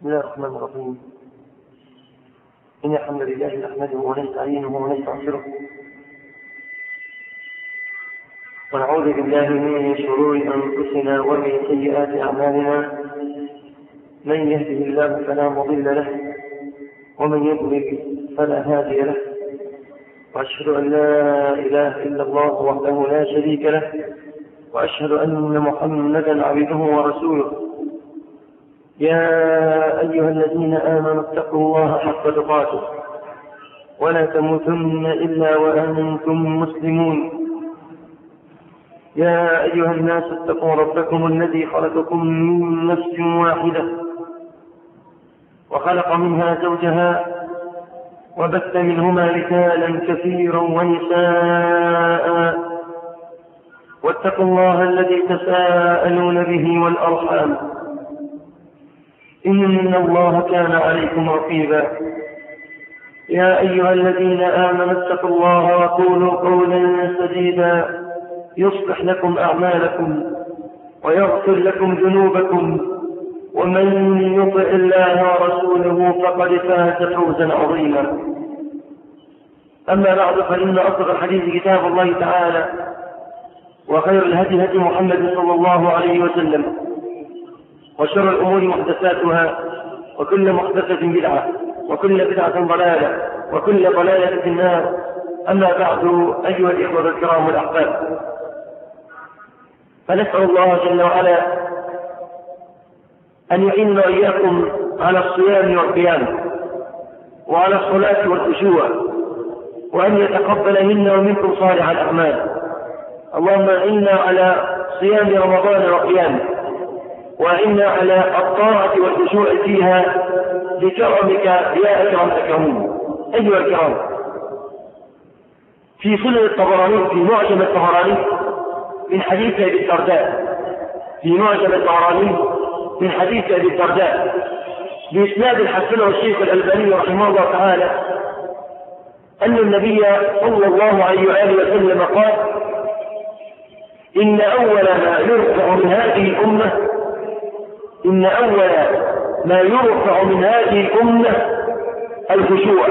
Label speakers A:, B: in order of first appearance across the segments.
A: بسم الله الرحمن الرحيم إن الحمد لله نحمده ونستعينه ونستغفره ونعوذ بالله من شرور أنفسنا ومن سيئات أعمالنا من يهده الله فلا مضل له ومن يضلل فلا هادي له وأشهد أن لا إله إلا الله وحده لا شريك له وأشهد أن محمدا عبده ورسوله يا أيها الذين آمنوا اتقوا الله حق تقاته ولا تموتن إلا وأنتم مسلمون يا أيها الناس اتقوا ربكم الذي خلقكم من نفس واحدة وخلق منها زوجها وبث منهما رجالا كثيرا ونساء واتقوا الله الذي تساءلون به والأرحام إن الله كان عليكم رقيبا يا أيها الذين آمنوا اتقوا الله وقولوا قولا سديدا يصلح لكم أعمالكم ويغفر لكم ذنوبكم ومن يطع الله ورسوله فقد فاز فوزا عظيما أما بعد فإن أصدق الحديث كتاب الله تعالى وخير الهدي هدي محمد صلى الله عليه وسلم وشر الأمور محدثاتها وكل محدثة بدعة وكل بدعة ضلالة وكل ضلالة في النار أما بعد أيها الإخوة الكرام والأحباب فنسأل الله جل وعلا أن يعيننا وإياكم على الصيام والقيام وعلى الصلاة والخشوع وأن يتقبل منا ومنكم صالح الأعمال اللهم إنا على صيام رمضان وقيامه وإنا على الطاعة والخشوع فيها بكرمك يا أكرم الأكرمين أيها الكرام في سنن الطبراني في معجم الطبراني من حديث أبي الدرداء في معجم الطبراني من حديث أبي الدرداء بإسناد حسنه الشيخ الألباني رحمه الله تعالى أن النبي صلى الله عليه وآله وسلم قال إن أول ما يرفع من هذه الأمة إن أول ما يرفع من هذه الأمة الخشوع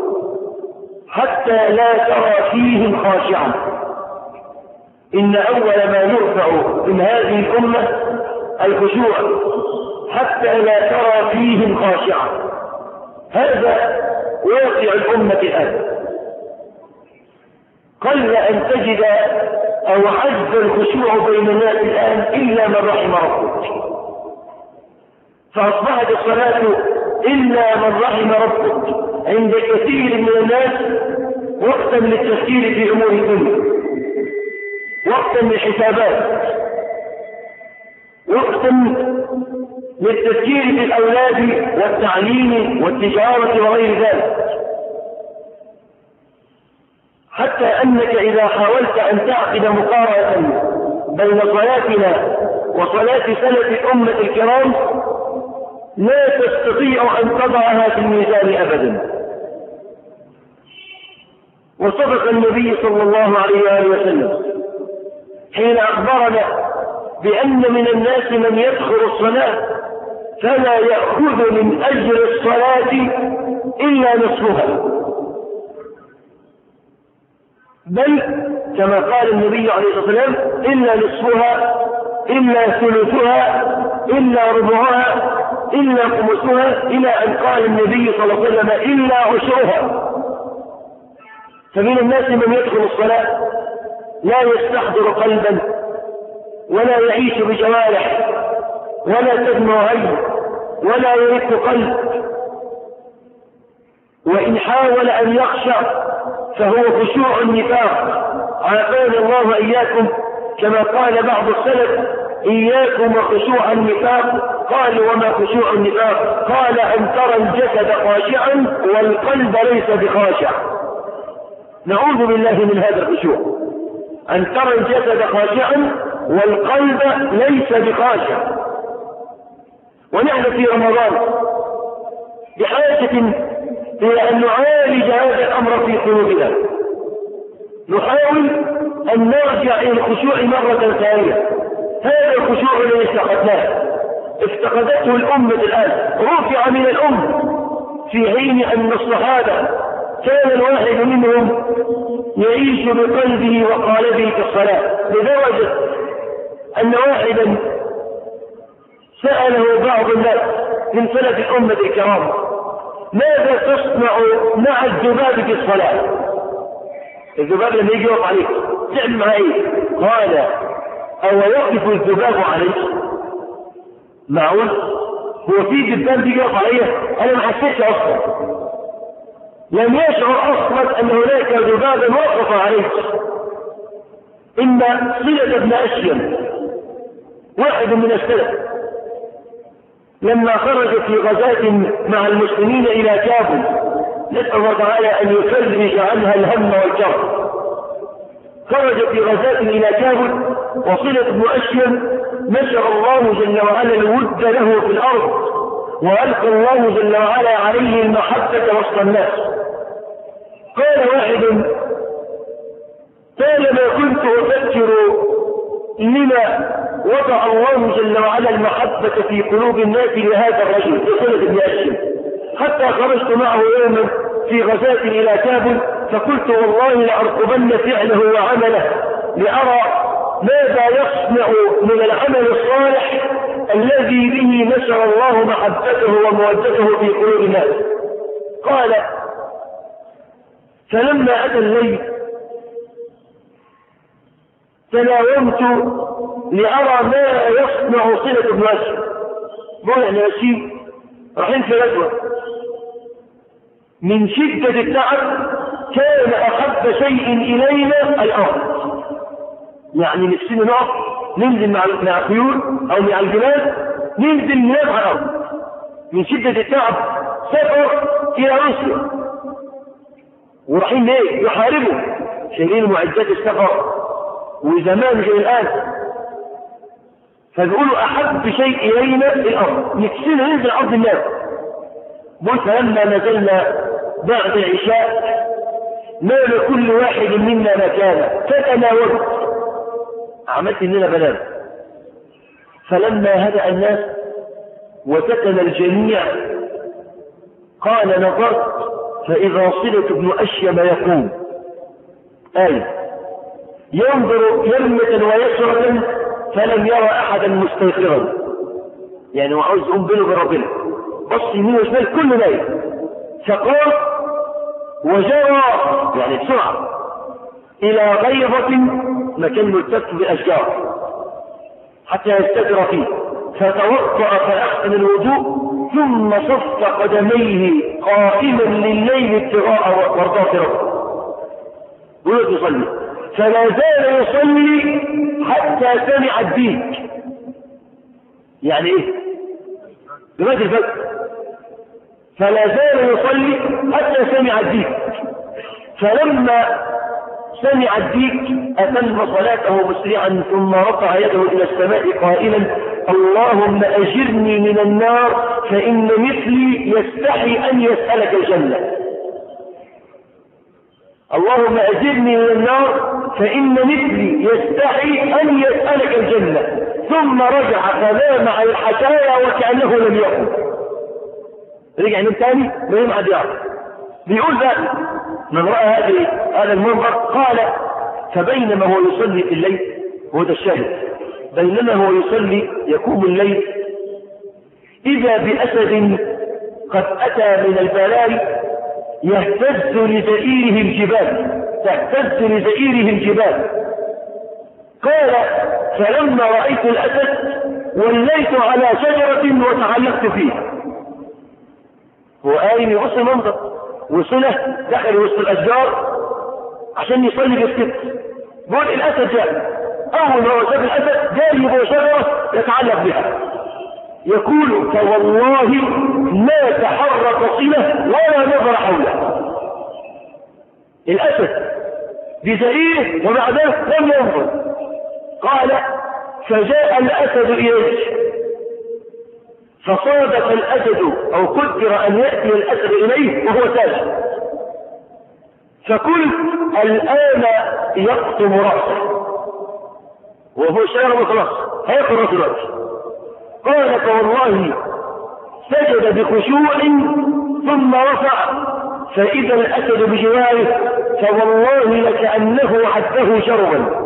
A: حتى لا ترى فيهم خاشعا إن أول ما يرفع من هذه الأمة الخشوع حتى لا ترى فيهم خاشعا هذا واقع الأمة الآن قل أن تجد أو عز الخشوع بين الناس الآن إلا من رحم ربك فأصبحت الصلاة إلا من رحم ربك عند كثير من الناس وقتا للتفكير في أمور الدنيا وقتا للحسابات وقتا للتفكير في الأولاد والتعليم والتجارة وغير ذلك حتى أنك إذا حاولت أن تعقد مقارنة بين صلاتنا وصلاة سلف الأمة الكرام لا تستطيع أن تضعها في الميزان أبدا وصدق النبي صلى الله عليه وآله وسلم حين أخبرنا بأن من الناس من يدخل الصلاة فلا يأخذ من أجر الصلاة إلا نصفها بل كما قال النبي عليه الصلاة والسلام إلا نصفها إلا ثلثها إلا ربعها إلا خمسها إلى أن قال النبي صلى الله عليه وسلم إلا عشرها فمن الناس من يدخل الصلاة لا يستحضر قلبا ولا يعيش بجوارح ولا تدمع عين ولا يرد قلب وإن حاول أن يخشع فهو خشوع النفاق عافانا الله وإياكم كما قال بعض السلف إياكم وخشوع النفاق قال وما خشوع النفاق قال أن ترى الجسد خاشعا والقلب ليس بخاشع نعوذ بالله من هذا الخشوع أن ترى الجسد خاشعا والقلب ليس بخاشع ونحن في رمضان بحاجة إلى أن نعالج هذا الأمر في قلوبنا نحاول أن نرجع إلى الخشوع مرة ثانية هذا الخشوع الذي استقدناه افتقدته الأمة الآن رفع من الأمة في حين أن الصحابة كان الواحد منهم يعيش بقلبه وقالبه في الصلاة لدرجة أن واحدا سأله بعض الناس من سلف الأمة الكرام ماذا تصنع مع الذباب في الصلاة الذباب لما يجي يقف عليك تعمل معاه ايه قال او يقف الذباب عليك معقول هو في ذباب بيجي يقف عليا انا ما حسيتش اصلا لم يشعر اصلا ان هناك ذبابا وقف عليك ان صلة ابن اشيم واحد من السلف لما خرج في غزاة مع المسلمين إلى كابل نسأل الله تعالى أن يفرج عنها الهم والكرب خرج في غزاة إلى كابل وصلة ابن أشيم نشر الله جل وعلا الود له في الأرض وألقى الله جل وعلا عليه المحبة وسط الناس قال واحد طالما كنت أفكر لما وضع الله جل وعلا المحبة في قلوب الناس لهذا الرجل بصلة ابن أشيم حتى خرجت معه يوما في غزاة إلى كابل فقلت والله لأرقبن فعله وعمله لأرى ماذا يصنع من العمل الصالح الذي به نشر الله محبته ومودته في قلوب الناس قال فلما أتى الليل تناومت لأرى ما يصنع صلة ابن أسد بقول احنا ماشيين رايحين في غزوة من شدة التعب كان أحب شيء إلينا الأرض يعني نفسنا نقف ننزل مع مع الخيول أو مع الجبال ننزل ننام على الأرض من شدة التعب سفر إلى روسيا ورايحين ليه؟ يحاربوا شايلين معدات السفر وزمان زي الآن فبيقولوا أحب شيء إلينا الأرض نفسنا ننزل أرض الناس قلت فلما نزلنا بعد العشاء نال كل واحد منا مكانه فتناولت عملت اننا بنام فلما هدأ الناس وسكن الجميع قال نظرت فإذا صلة ابن أشيم يقول آية ينظر يمة ويسرة فلم يرى أحدا مستيقظا يعني هو عاوز يقوم بينه وبين ربنا بص يمين وشمال كله نايم فقام وجرى يعني بسرعة إلى غيظة مكان ملتف بالأشجار حتى يستتر فيه فتوضأ فأحسن الوضوء ثم صف قدميه قائما لليل ابتغاء مرضات ربه ويقعد يصلي فلا زال يصلي حتى سمع الديك يعني ايه لغايه الفجر فلا زال يصلي حتى سمع الديك فلما سمع الديك أتم صلاته مسرعا ثم رفع يده إلى السماء قائلا اللهم أجرني من النار فإن مثلي يستحي أن يسألك الجنة اللهم أجرني من النار فإن مثلي يستحي أن يسألك الجنة ثم رجع فنام على الحكاية وكأنه لم يكن رجع نوم تاني ما يوم حد يعرف بيقول بقى من رأى هذه هذا المنظر قال فبينما هو يصلي في الليل هو ده الشاهد بينما هو يصلي يقوم الليل إذا بأسد قد أتى من البلاء يهتز لزئيره الجبال تهتز لزئيره الجبال قال فلما رأيت الأسد وليت على شجرة وتعلقت فيها هو قايم يبص المنظر وصله دخل وسط الاشجار عشان يصلي بالست بيقول الاسد جاء اول ما شاف الاسد جاء يبقى شجره يتعلق بها يقول فوالله ما تحرك صله ولا نظر حوله الاسد بزئيره ومع ذلك لم ينظر قال فجاء الاسد اليه فصادف الأسد أو قدر أن يأتي الأسد إليه وهو ساجد فقلت الآن يقطم رأسه وهو شارب خلاص هياكل رأسه دلوقتي قال فوالله سجد بخشوع ثم رفع فإذا الأسد بجواره فوالله لكأنه عده شربا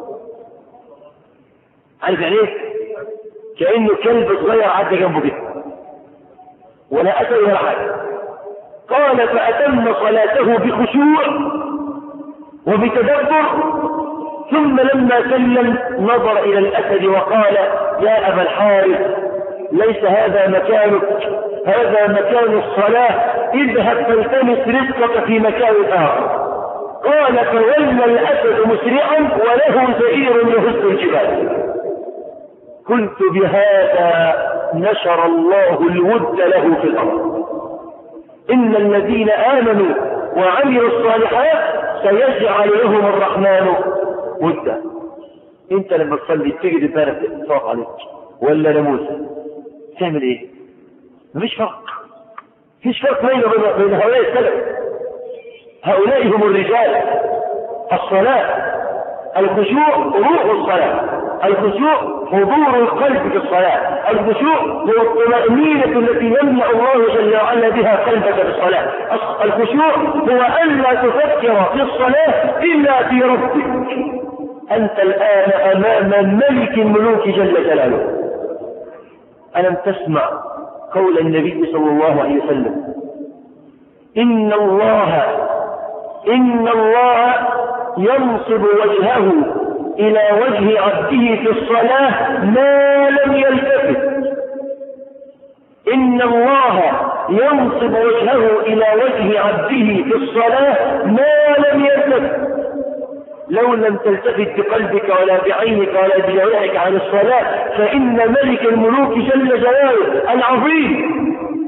A: عارف يعني ايه؟ كأنه كلب صغير عدى جنبه كده ولا أسد ولا حاجة قال فأتم صلاته بخشوع وبتدبر ثم لما سلم نظر إلى الأسد وقال يا أبا الحارث ليس هذا مكانك هذا مكان الصلاة اذهب فالتمس رزقك في مكان آخر قال فولى الأسد مسرعا وله زئير يهز الجبال قلت بهذا نشر الله الود له في الأرض إن الذين آمنوا وعملوا الصالحات سيجعل لهم الرحمن ودا انت لما تصلي تجد البارد تقف عليك ولا ناموسه تعمل ايه مفيش فرق مفيش فرق بين بين هؤلاء السلف هؤلاء هم الرجال الصلاة الخشوع روح الصلاة الخشوع حضور القلب في الصلاة الخشوع هو الطمأنينة التي يمنع الله جل وعلا بها قلبك في الصلاة الخشوع هو ألا تفكر في الصلاة إلا في ربك أنت الآن أمام ملك الملوك جل جلاله ألم تسمع قول النبي صلى الله عليه وسلم إن الله إن الله ينصب وجهه إلى وجه عبده في الصلاة ما لم يلتفت إن الله ينصب وجهه إلى وجه عبده في الصلاة ما لم يلتفت لو لم تلتفت بقلبك ولا بعينك ولا بجوارحك عن الصلاة فإن ملك الملوك جل جلاله العظيم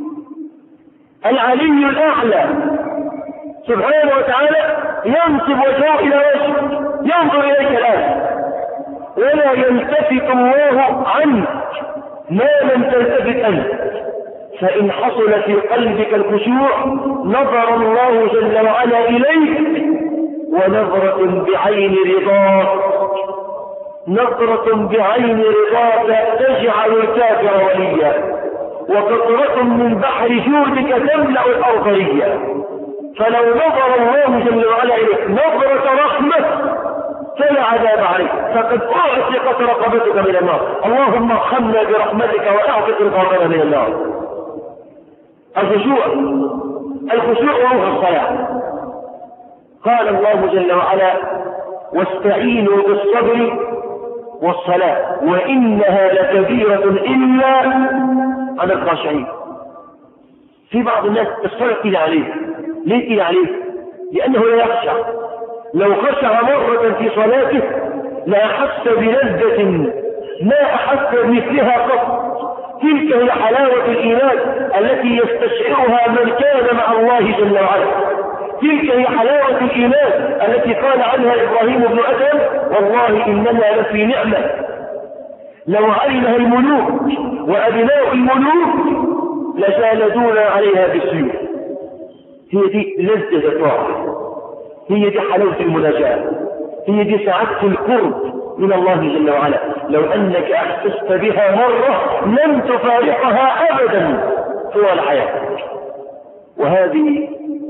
A: العلي الأعلى سبحانه وتعالى ينصب وجهه إلى وجهك ينظر إليك الآن ولا يلتفت الله عنك ما لم تلتفت أنت فإن حصل في قلبك الخشوع نظر الله جل وعلا إليك ونظرة بعين رضاك نظرة بعين رضاك تجعل الكافر وليا وقطرة من بحر جودك تملأ الأرض ريا فلو نظر الله جل وعلا إليك نظرة رحمة فلا عذاب عليك فقد أعتقت رقبتك من النار اللهم ارحمنا برحمتك وأعتق رقابنا من النار الخشوع الخشوع روح الصلاة قال الله جل وعلا واستعينوا بالصبر والصلاة وإنها لكبيرة إلا على الخاشعين في بعض الناس الصلاة تقيل عليه ليه تقيل عليه لأنه لا يخشع لو خشع مرة في صلاته لأحس بلذة ما أحس بمثلها قط تلك هي حلاوة الإيمان التي يستشعرها من كان مع الله جل وعلا تلك هي حلاوة الإيمان التي قال عنها إبراهيم بن أدم والله إننا لفي نعمة لو علمها الملوك وأبناء الملوك لجالدونا عليها بالسيوف هي دي لذة الطاعة هي دي حلاوة المناجاة هي دي سعادة القرب من الله جل وعلا لو أنك أحسست بها مرة لم تفارقها أبدا طوال حياتك وهذه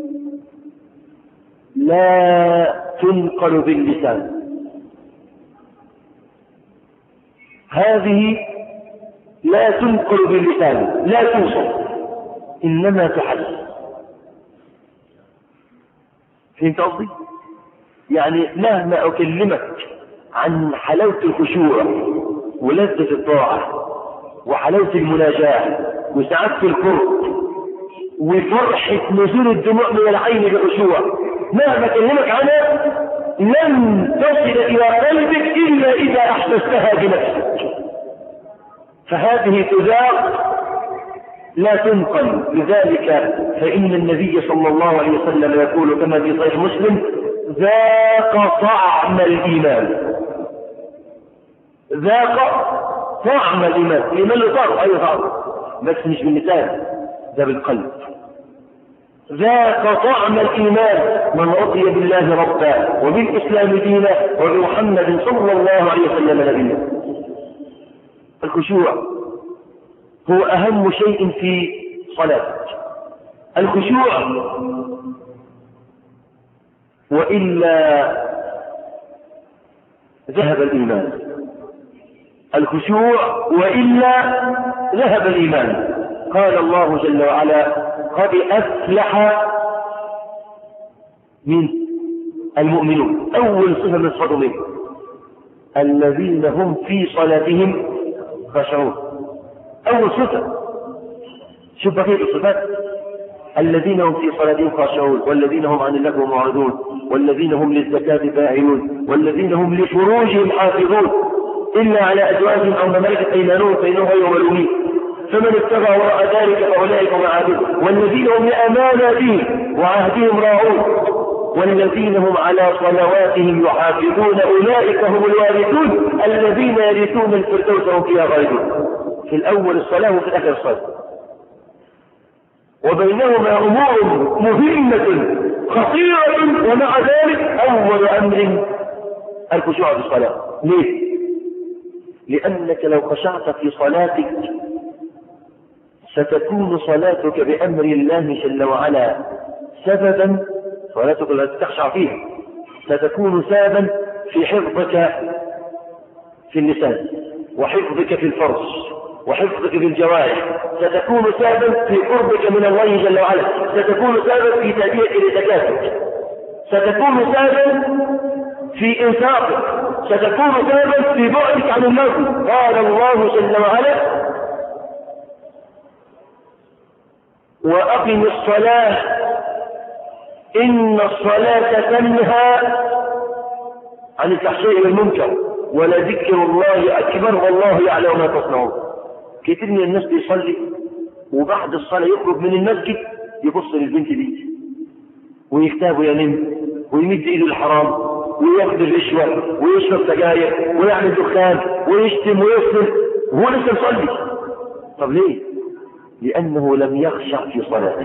A: لا تنقل باللسان هذه لا تنقل باللسان لا توصف إنما تحس فهمت قصدي؟ يعني مهما أكلمك عن حلاوة الخشوع ولذة الطاعة وحلاوة المناجاة وسعادة القرب وفرحة نزول الدموع من العين بخشوع مهما كلمك عنها لن تصل إلى قلبك إلا إذا أحسستها بنفسك فهذه تذاق لا تنقل لذلك فإن النبي صلى الله عليه وسلم يقول كما في صحيح مسلم ذاق طعم الإيمان ذاق طعم الإيمان الإيمان له طعم أي طعم بس مش باللسان ده بالقلب ذاق طعم الإيمان من رضي بالله ربا وبالإسلام دينا وبمحمد صلى الله عليه وسلم نبيا الخشوع هو أهم شيء في صلاتك الخشوع وإلا ذهب الإيمان الخشوع وإلا ذهب الإيمان قال الله جل وعلا قد أفلح من المؤمنون أول صفة من صفاتهم الذين هم في صلاتهم خشعون أول صفة شوف بقية الصفات الذين هم في صلاتهم خاشعون والذين هم عن اللغو معرضون والذين هم للزكاة فاعلون والذين هم لفروجهم حافظون إلا على أزواجهم أو ملكت أيمانهم فإنهم غير ملومين فمن ابتغى وراء ذلك فأولئك هم عابدون والذين هم لأماناتهم وعهدهم راعون والذين هم على صلواتهم يحافظون أولئك هم الوارثون الذين يرثون الفردوس هم فيها خالدون في الأول الصلاة وفي الآخر الصلاة وبينهما أمور مهمة خطيرة ومع ذلك أول أمر الخشوع في الصلاة ليه؟ لأنك لو خشعت في صلاتك ستكون صلاتك بأمر الله جل وعلا سببا صلاتك التي تخشع فيها ستكون سببا في حفظك في اللسان وحفظك في الفرج وحفظك في الجوارح ستكون سببا في قربك من الله جل وعلا ستكون سببا في تأدية لزكاتك ستكون سببا في انفاقك ستكون سببا في بعدك عن الموت قال الله جل وعلا وأقم الصلاة إن الصلاة تنهى عن التحشير والمنكر ولذكر الله أكبر والله يعلم ما تصنعون كتير من الناس بيصلي وبعد الصلاة يخرج من المسجد يبص للبنت دي ويكتاب وينم ويمد ايده الحرام وياخد الرشوة ويشرب سجاير ويعمل دخان ويشتم ويصرف وهو لسه مصلي طب ليه؟ لأنه لم يخشع في صلاته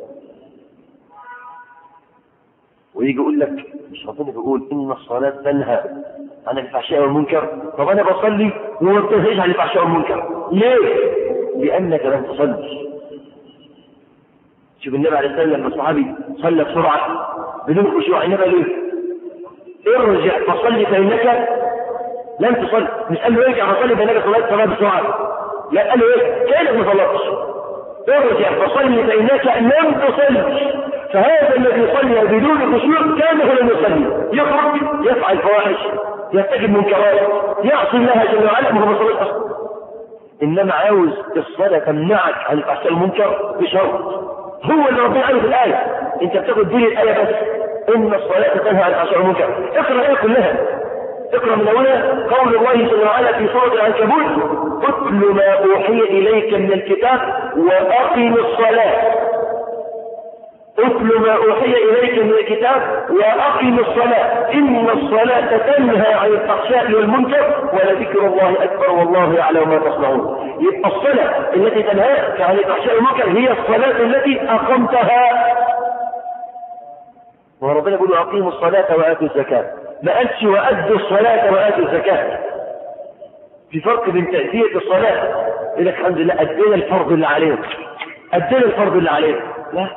A: ويجي يقول لك مش ربنا بيقول إن الصلاة تنهى عن الفحشاء والمنكر طب أنا بصلي وما بتنهيش عن الفحشاء والمنكر ليه؟ لأنك لم تصلي شوف النبي عليه السلام لما الصحابي صلى بسرعة بدون خشوع النبي ليه؟ ارجع فصلي فإنك لم تصلي مش قال له ارجع فصلي فإنك صليت صلاة بسرعة لا قال له ايه؟ كأنك ما صلتش ارجع فصلي فإنك لم تصلي فهذا الذي يصلي بدون خشوع كانه لم يصلي يخرج يفعل فواحش يرتكب منكرات يعصي الله جل وعلا وهو ما صليش اصلا انما عاوز الصلاه تمنعك عن الفحشاء المنكر بشرط هو اللي ربنا قاله في الايه انت بتاخد دين الايه بس ان الصلاه تنهى عن الفحشاء والمنكر اقرا الايه كلها اقرا من اولها قول الله جل وعلا في سوره العنكبوت اتل ما اوحي اليك من الكتاب واقم الصلاه اتل ما اوحي اليك من الكتاب واقم الصلاه ان الصلاه تنهى عن الفحشاء والمنكر ولذكر الله اكبر والله يعلم ما تصنعون يبقى الصلاه التي تنهاك عن الفحشاء والمنكر هي الصلاه التي اقمتها وربنا يقول اقيموا الصلاه واتوا الزكاه ما قالش وادوا الصلاه واتوا الزكاه في فرق بين تأدية الصلاة يقول لك الحمد لله أدينا الفرض اللي علينا أدينا الفرض اللي علينا لا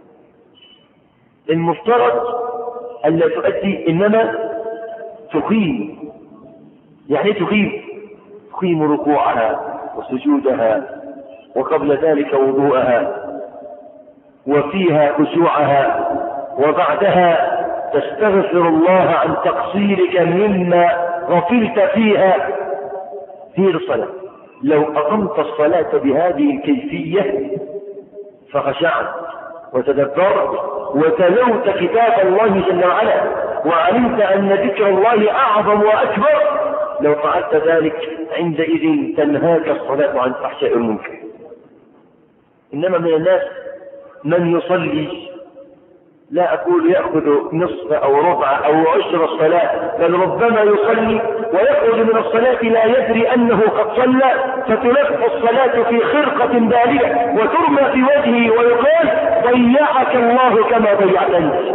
A: المفترض أن لا تؤدي إنما تقيم يعني ايه تقيم تقيم ركوعها وسجودها وقبل ذلك وضوءها وفيها خشوعها وبعدها تستغفر الله عن تقصيرك مما غفلت فيها هي الصلاة لو أقمت الصلاة بهذه الكيفية فخشعت وتدبرت وتلوت كتاب الله جل وعلا وعلمت أن ذكر الله أعظم وأكبر لو فعلت ذلك عندئذ تنهاك الصلاة عن فحشاء المنكر إنما من الناس من يصلي لا أقول يأخذ نصف أو ربع أو عشر الصلاة بل ربما يصلي ويخرج من الصلاة لا يدري أنه قد صلى فتلف الصلاة في خرقة بالية وترمى في وجهه ويقال ضيعك الله كما ضيعت أنت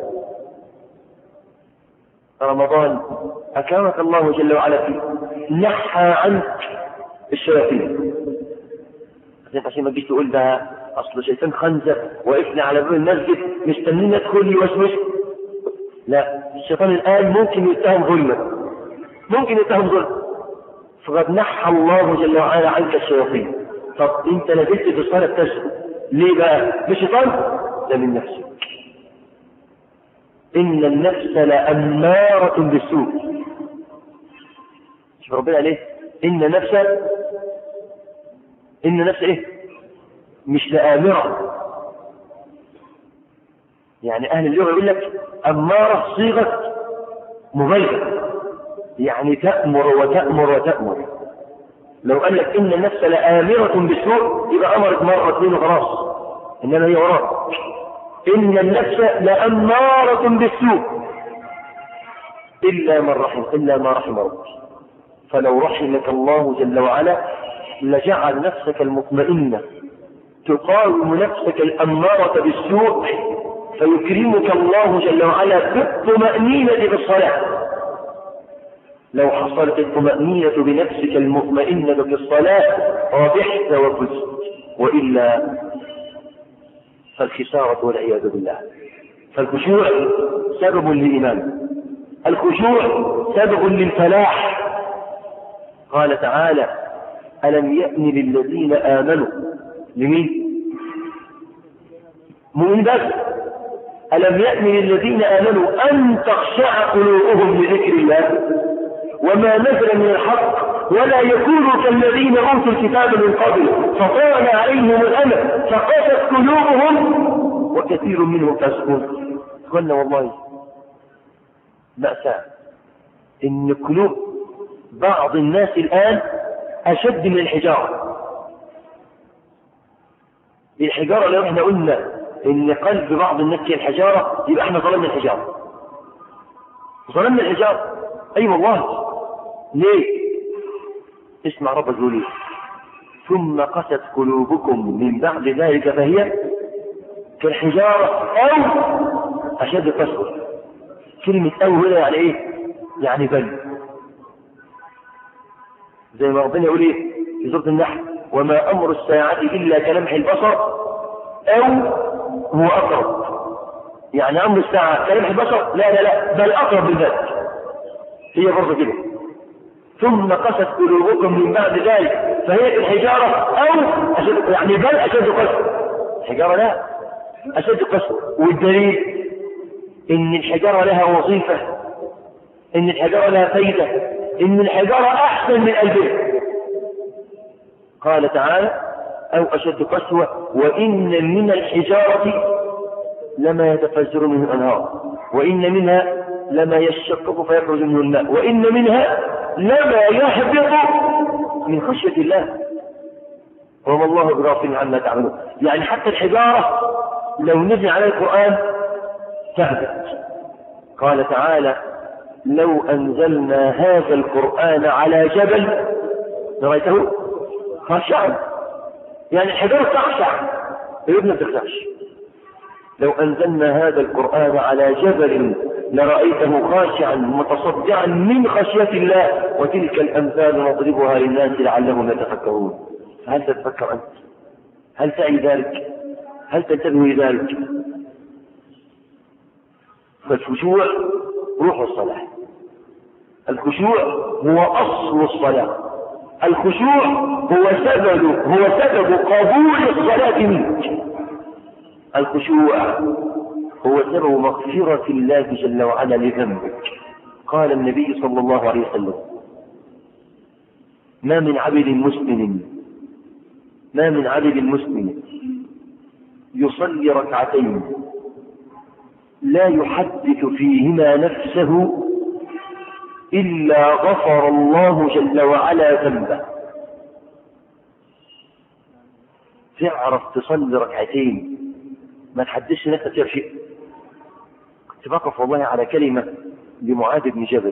A: رمضان أكرمك الله جل وعلا فيه نحى عنك الشياطين انت عشان ما تجيش تقول ده اصل شيطان خنزه وقفنا على باب المسجد مستنيين ندخل يوسوس لا الشيطان الان ممكن يتهم ظلما ممكن يتهم ظلم فقد نحى الله جل وعلا عنك الشياطين طب انت نزلت في الصلاه تشهد ليه بقى مش شيطان ده من نفسك ان النفس لاماره بالسوء شوف ربنا قال ايه ان نفس ان نفس ايه مش لآمرة يعني اهل اللغه يقول لك اماره صيغه مبالغه يعني تامر وتامر وتامر لو قال لك ان النفس لآمرة بالسوء يبقى امرت مره اثنين وخلاص انما هي وراك ان النفس لاماره بالسوء الا من رحم الا ما رحم ربك فلو رحمك الله جل وعلا لجعل نفسك المطمئنة تقاوم نفسك الأمارة بالسوء فيكرمك الله جل وعلا بالطمأنينة بالصلاة لو حصلت الطمأنينة بنفسك المطمئنة بالصلاة ربحت وفزت وإلا فالخسارة والعياذ بالله فالخشوع سبب للإيمان الخشوع سبب للفلاح قال تعالى ألم يأن للذين آمنوا لمين؟ مؤمن بس ألم يأن للذين آمنوا أن تخشع قلوبهم لذكر الله وما نزل من الحق ولا يكونوا كالذين أوتوا الكتاب من قبل فطال عليهم الأمل فقست قلوبهم وكثير منهم فاسقون قلنا والله مأساة إن قلوب بعض الناس الآن أشد من الحجارة الحجارة لو احنا قلنا إن قلب بعض الناس كالحجارة يبقى احنا ظلمنا الحجارة ظلمنا الحجارة أي أيوة والله ليه اسمع رب يقول ثم قست قلوبكم من بعد ذلك فهي كالحجارة أو أشد قسوة كلمة أو هنا يعني إيه؟ يعني بل زي ما ربنا يقول إيه في سورة النحل وما أمر الساعة إلا كلمح البصر أو هو أقرب يعني أمر الساعة كلمح البصر لا لا لا بل أقرب من ذلك هي برضه كده ثم قست قلوبكم من بعد ذلك فهي الحجارة أو أشد يعني بل أشد قسوة الحجارة لا أشد قسوة والدليل إن الحجارة لها وظيفة إن الحجارة لها فايدة إن الحجارة أحسن من قلبها قال تعالى أو أشد قسوة وإن من الحجارة لما يتفجر منه الأنهار وإن منها لما يشقق فيخرج منه الماء وإن منها لما يهبط من خشية الله وما الله بغافل عما تعملون يعني حتى الحجارة لو نزل على القرآن تهبط قال تعالى لو أنزلنا هذا القرآن على جبل رأيته خاشعا يعني الحجارة تخشع الابن ما تخشعش لو أنزلنا هذا القرآن على جبل لرأيته خاشعا متصدعا من خشية الله وتلك الأمثال نضربها للناس لعلهم يتفكرون هل تتفكر أنت؟ هل تعي ذلك؟ هل تنتبه لذلك؟ فالخشوع روح الصلاة الخشوع هو أصل الصلاة الخشوع هو سبب هو سبب قبول الصلاة منك الخشوع هو سبب مغفرة الله جل وعلا لذنبك قال النبي صلى الله عليه وسلم ما من عبد مسلم ما من عبد مسلم يصلي ركعتين لا يحدث فيهما نفسه إلا غفر الله جل وعلا ذنبه تعرف تصلي ركعتين ما تحدثش نفسك فيها شيء كنت بقف والله على كلمة لمعاذ بن جبل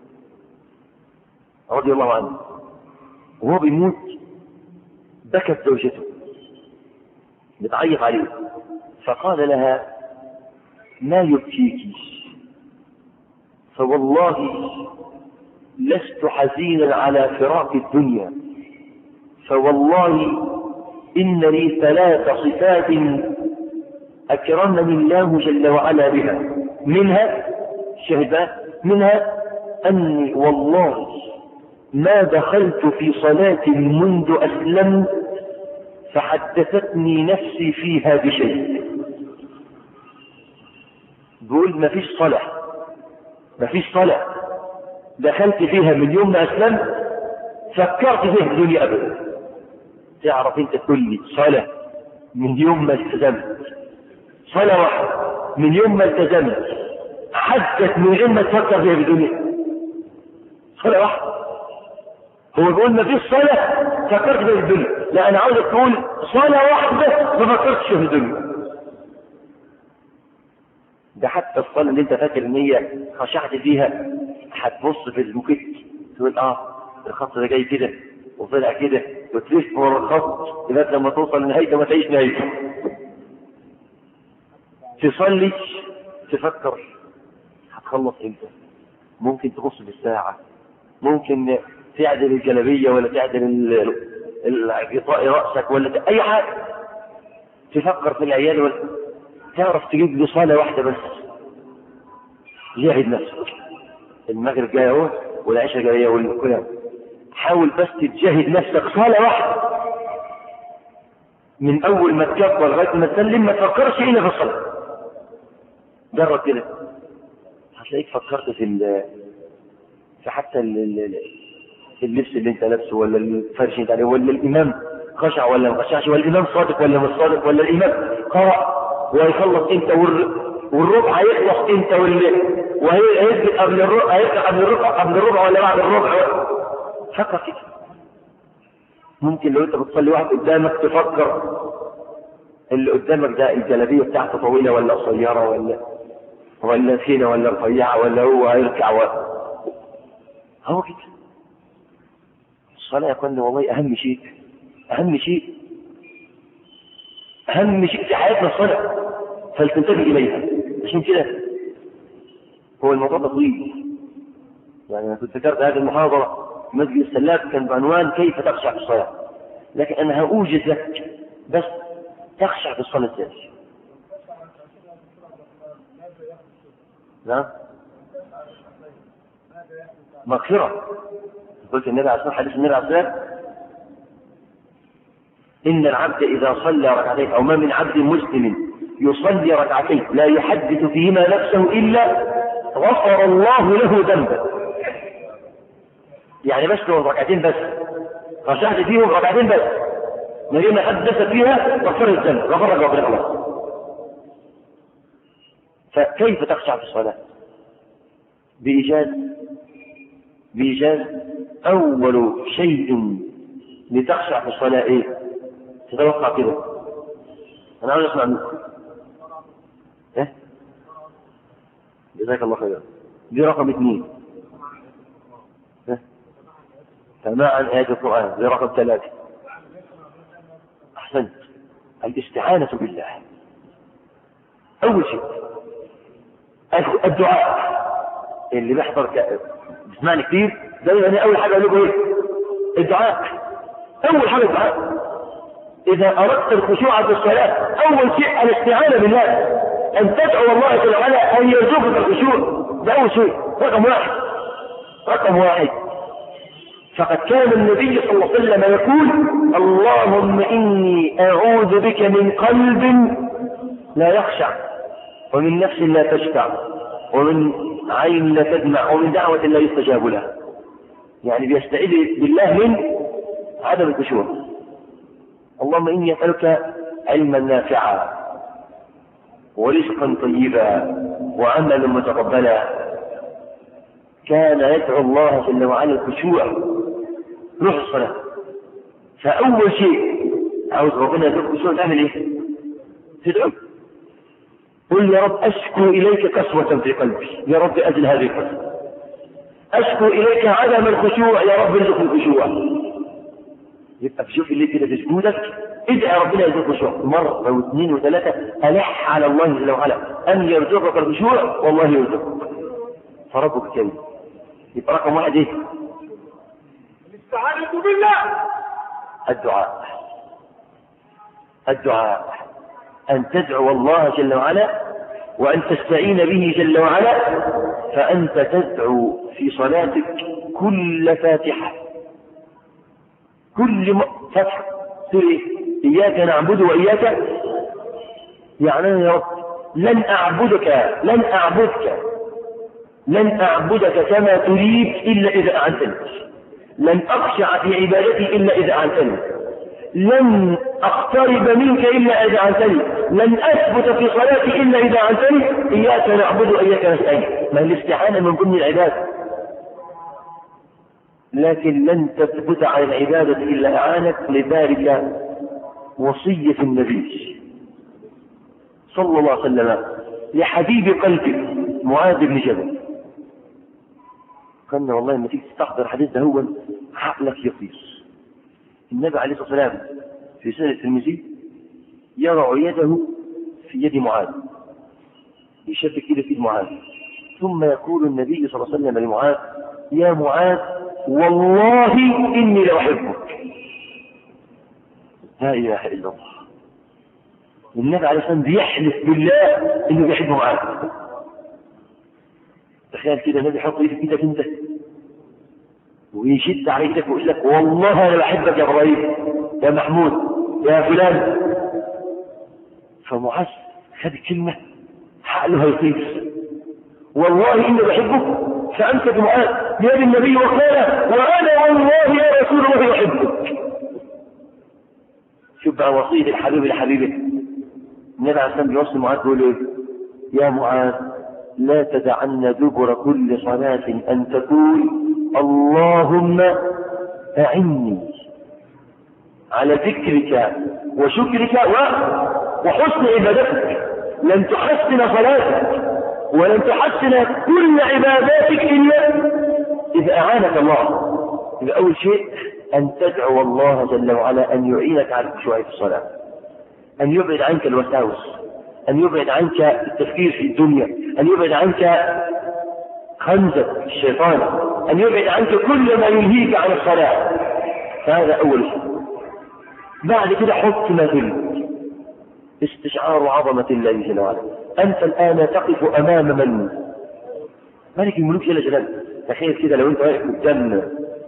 A: رضي الله عنه وهو بيموت بكت زوجته بتعيط عليه فقال لها ما يبكيك فوالله لست حزينا على فراق الدنيا فوالله إن لي ثلاث صفات أكرمني الله جل وعلا بها منها شهداء منها أني والله ما دخلت في صلاة منذ أسلمت فحدثتني نفسي فيها بشيء بيقول ما فيش صلاة ما فيش صلاة دخلت فيها من يوم ما أسلمت فكرت فيها الدنيا أبدا تعرف أنت تقول لي صلاة من يوم ما التزمت صلاة واحدة من يوم ما التزمت حدث من غير ما تفكر فيها بالدنيا صلاة واحدة هو بيقول ما فيش صلاة فكرت فيها بالدنيا لا أنا عاوزك تقول صلاة واحدة ما فكرتش في الدنيا ده حتى الصلاة اللي انت فاكر ان هي خشعت فيها هتبص في المكت تقول اه الخط ده جاي كده وطلع كده وتلف ورا الخط لغايه لما توصل لنهايته ما تعيش نهايته تصلي تفكر هتخلص امتى ممكن تبص بالساعة ممكن تعدل الجلبية ولا تعدل الغطاء رأسك ولا أي حاجة تفكر في العيال ولا تعرف تجيب لي صلاة واحدة بس جاهد نفسك المغرب جاي اهو والعشاء جاية والكلام حاول بس تجاهد نفسك صلاة واحدة من أول ما تكبر لغاية ما تسلم ما تفكرش إلا في الصلاة جرب كده هتلاقيك فكرت في ال في حتى ال اللبس اللي انت لابسه ولا الفرش اللي انت عليه ولا الامام خشع ولا ما خشعش ولا الامام صادق ولا مش صادق ولا الامام قرأ وهيخلص امتى والربع هيخلص امتى وهيثبت قبل الربع هيبقى قبل الربع قبل الربع ولا بعد الربع فكر كده ممكن لو انت بتصلي واحد قدامك تفكر اللي قدامك ده الجلابيه بتاعته طويله ولا قصيره ولا ولا تخينه ولا رفيعه ولا هو هيركع و... هو كده الصلاه يا اخواني والله اهم شيء اهم شيء اهم شيء في حياتنا الصلاه فلتنتبه اليها عشان كده هو الموضوع ده طويل يعني انا كنت ذكرت هذه المحاضره في مسجد السلاف كان بعنوان كيف تخشع في الصلاه لكن انا هاوجز لك بس تخشع في الصلاه ازاي نعم مغفرة قلت النبي عليه الصلاة حديث النبي عليه الصلاة إن العبد إذا صلى ركعتين أو ما من عبد مسلم يصلي ركعتين لا يحدث فيهما نفسه إلا غفر الله له ذنبه يعني بس لو ركعتين بس رجعت فيهم ركعتين بس من غير ما حدث فيها غفر الذنب غفر لك ربنا خلاص فكيف تخشع في الصلاة بإيجاز بإيجاز أول شيء لتخشع في الصلاة إيه تتوقع كده أنا عاوز أسمع منكم إيه جزاك الله خيرا دي رقم اثنين إيه؟ سماعا آيات القرآن دي رقم ثلاثة أحسنت الاستعانة بالله أول شيء الدعاء اللي بيحضر بيسمعني كتير دايما اول حاجه اقول له ايه؟ الدعاء اول حاجه الدعاء اذا اردت الخشوع في الصلاه اول شيء الاستعانه بالله ان تدعو الله جل وعلا ان يرزقك الخشوع ده اول شيء رقم واحد رقم واحد فقد كان النبي صلى الله عليه وسلم يقول اللهم اني اعوذ بك من قلب لا يخشع ومن نفس لا تشفع ومن عين لا تدمع ومن دعوة لا يستجاب لها يعني بيستعيذ بالله من عدم الخشوع اللهم إني أسألك علما نافعا ورزقا طيبا وعملا متقبلا كان يدعو الله جل وعلا الخشوع روح الصلاة فأول شيء عاوز ربنا يدعوك الخشوع تعمل إيه؟ تدعو قل يا رب أشكو إليك قسوة في قلبي يا رب أزل هذه القسوة أشكو إليك عدم الخشوع يا رب ارزقني الخشوع يبقى تشوف اللي كده في سجودك ادعي ربنا يرزقك الخشوع مرة واثنين وثلاثة ألح على الله جل وعلا أن يرزقك الخشوع والله يرزقك فربك كريم يبقى رقم واحد ايه؟
B: الاستعانة بالله
A: الدعاء الدعاء أن تدعو الله جل وعلا وأن تستعين به جل وعلا فأنت تدعو في صلاتك كل فاتحة كل فتحة تقول إياك نعبد وإياك يعني يا رب لن أعبدك لن أعبدك لن أعبدك كما تريد إلا إذا أعنتني لن أخشع في عبادتي إلا إذا أعنتني لن أقترب منك إلا إذا أعنتني لن أثبت في صلاتي إلا إذا أعنتني إياك نعبد وإياك نستعين ما الاستعانة من ضمن العبادة لكن لن تثبت على العبادة إلا أعانك لذلك وصية النبي صلى الله عليه وسلم لحبيب قلبك معاذ بن جبل قلنا والله لما تيجي تستحضر الحديث ده هو عقلك يطير النبي عليه الصلاه والسلام في سنه الترمذي يضع يده في يد معاذ يشبك كده في يد معاذ ثم يقول النبي صلى الله عليه وسلم لمعاذ يا معاذ والله اني لاحبك لا اله الا الله والنبي عليه الصلاه والسلام بيحلف بالله انه بيحب معاذ تخيل كده النبي يحط ايدك ايدك انت ويشد على ايدك ويقول لك والله انا بحبك يا ابراهيم يا محمود يا فلان فمعاذ خد الكلمه عقله هيطير والله اني بحبك فامسك معاذ بيد النبي وقال وانا والله يا رسول الله احبك شوف بقى وصيه الحبيب لحبيبه النبي عليه الصلاه والسلام بيوصي معاذ بيقول ايه يا معاذ لا تدعن دبر كل صلاة أن تقول اللهم أعني على ذكرك وشكرك وحسن عبادتك لن تحسن صلاتك ولن تحسن كل عباداتك إلا إذا أعانك الله إذا أول شيء أن تدعو الله جل وعلا أن يعينك على الخشوع في الصلاة أن يبعد عنك الوساوس أن يبعد عنك التفكير في الدنيا أن يبعد عنك خنزة الشيطان أن يبعد عنك كل ما يلهيك عن الصلاة فهذا أول شيء بعد كده حط مثل استشعار عظمة الله جل وعلا أنت الآن تقف أمام من؟ ملك الملوك جل جلاله تخيل كده لو أنت واقف قدام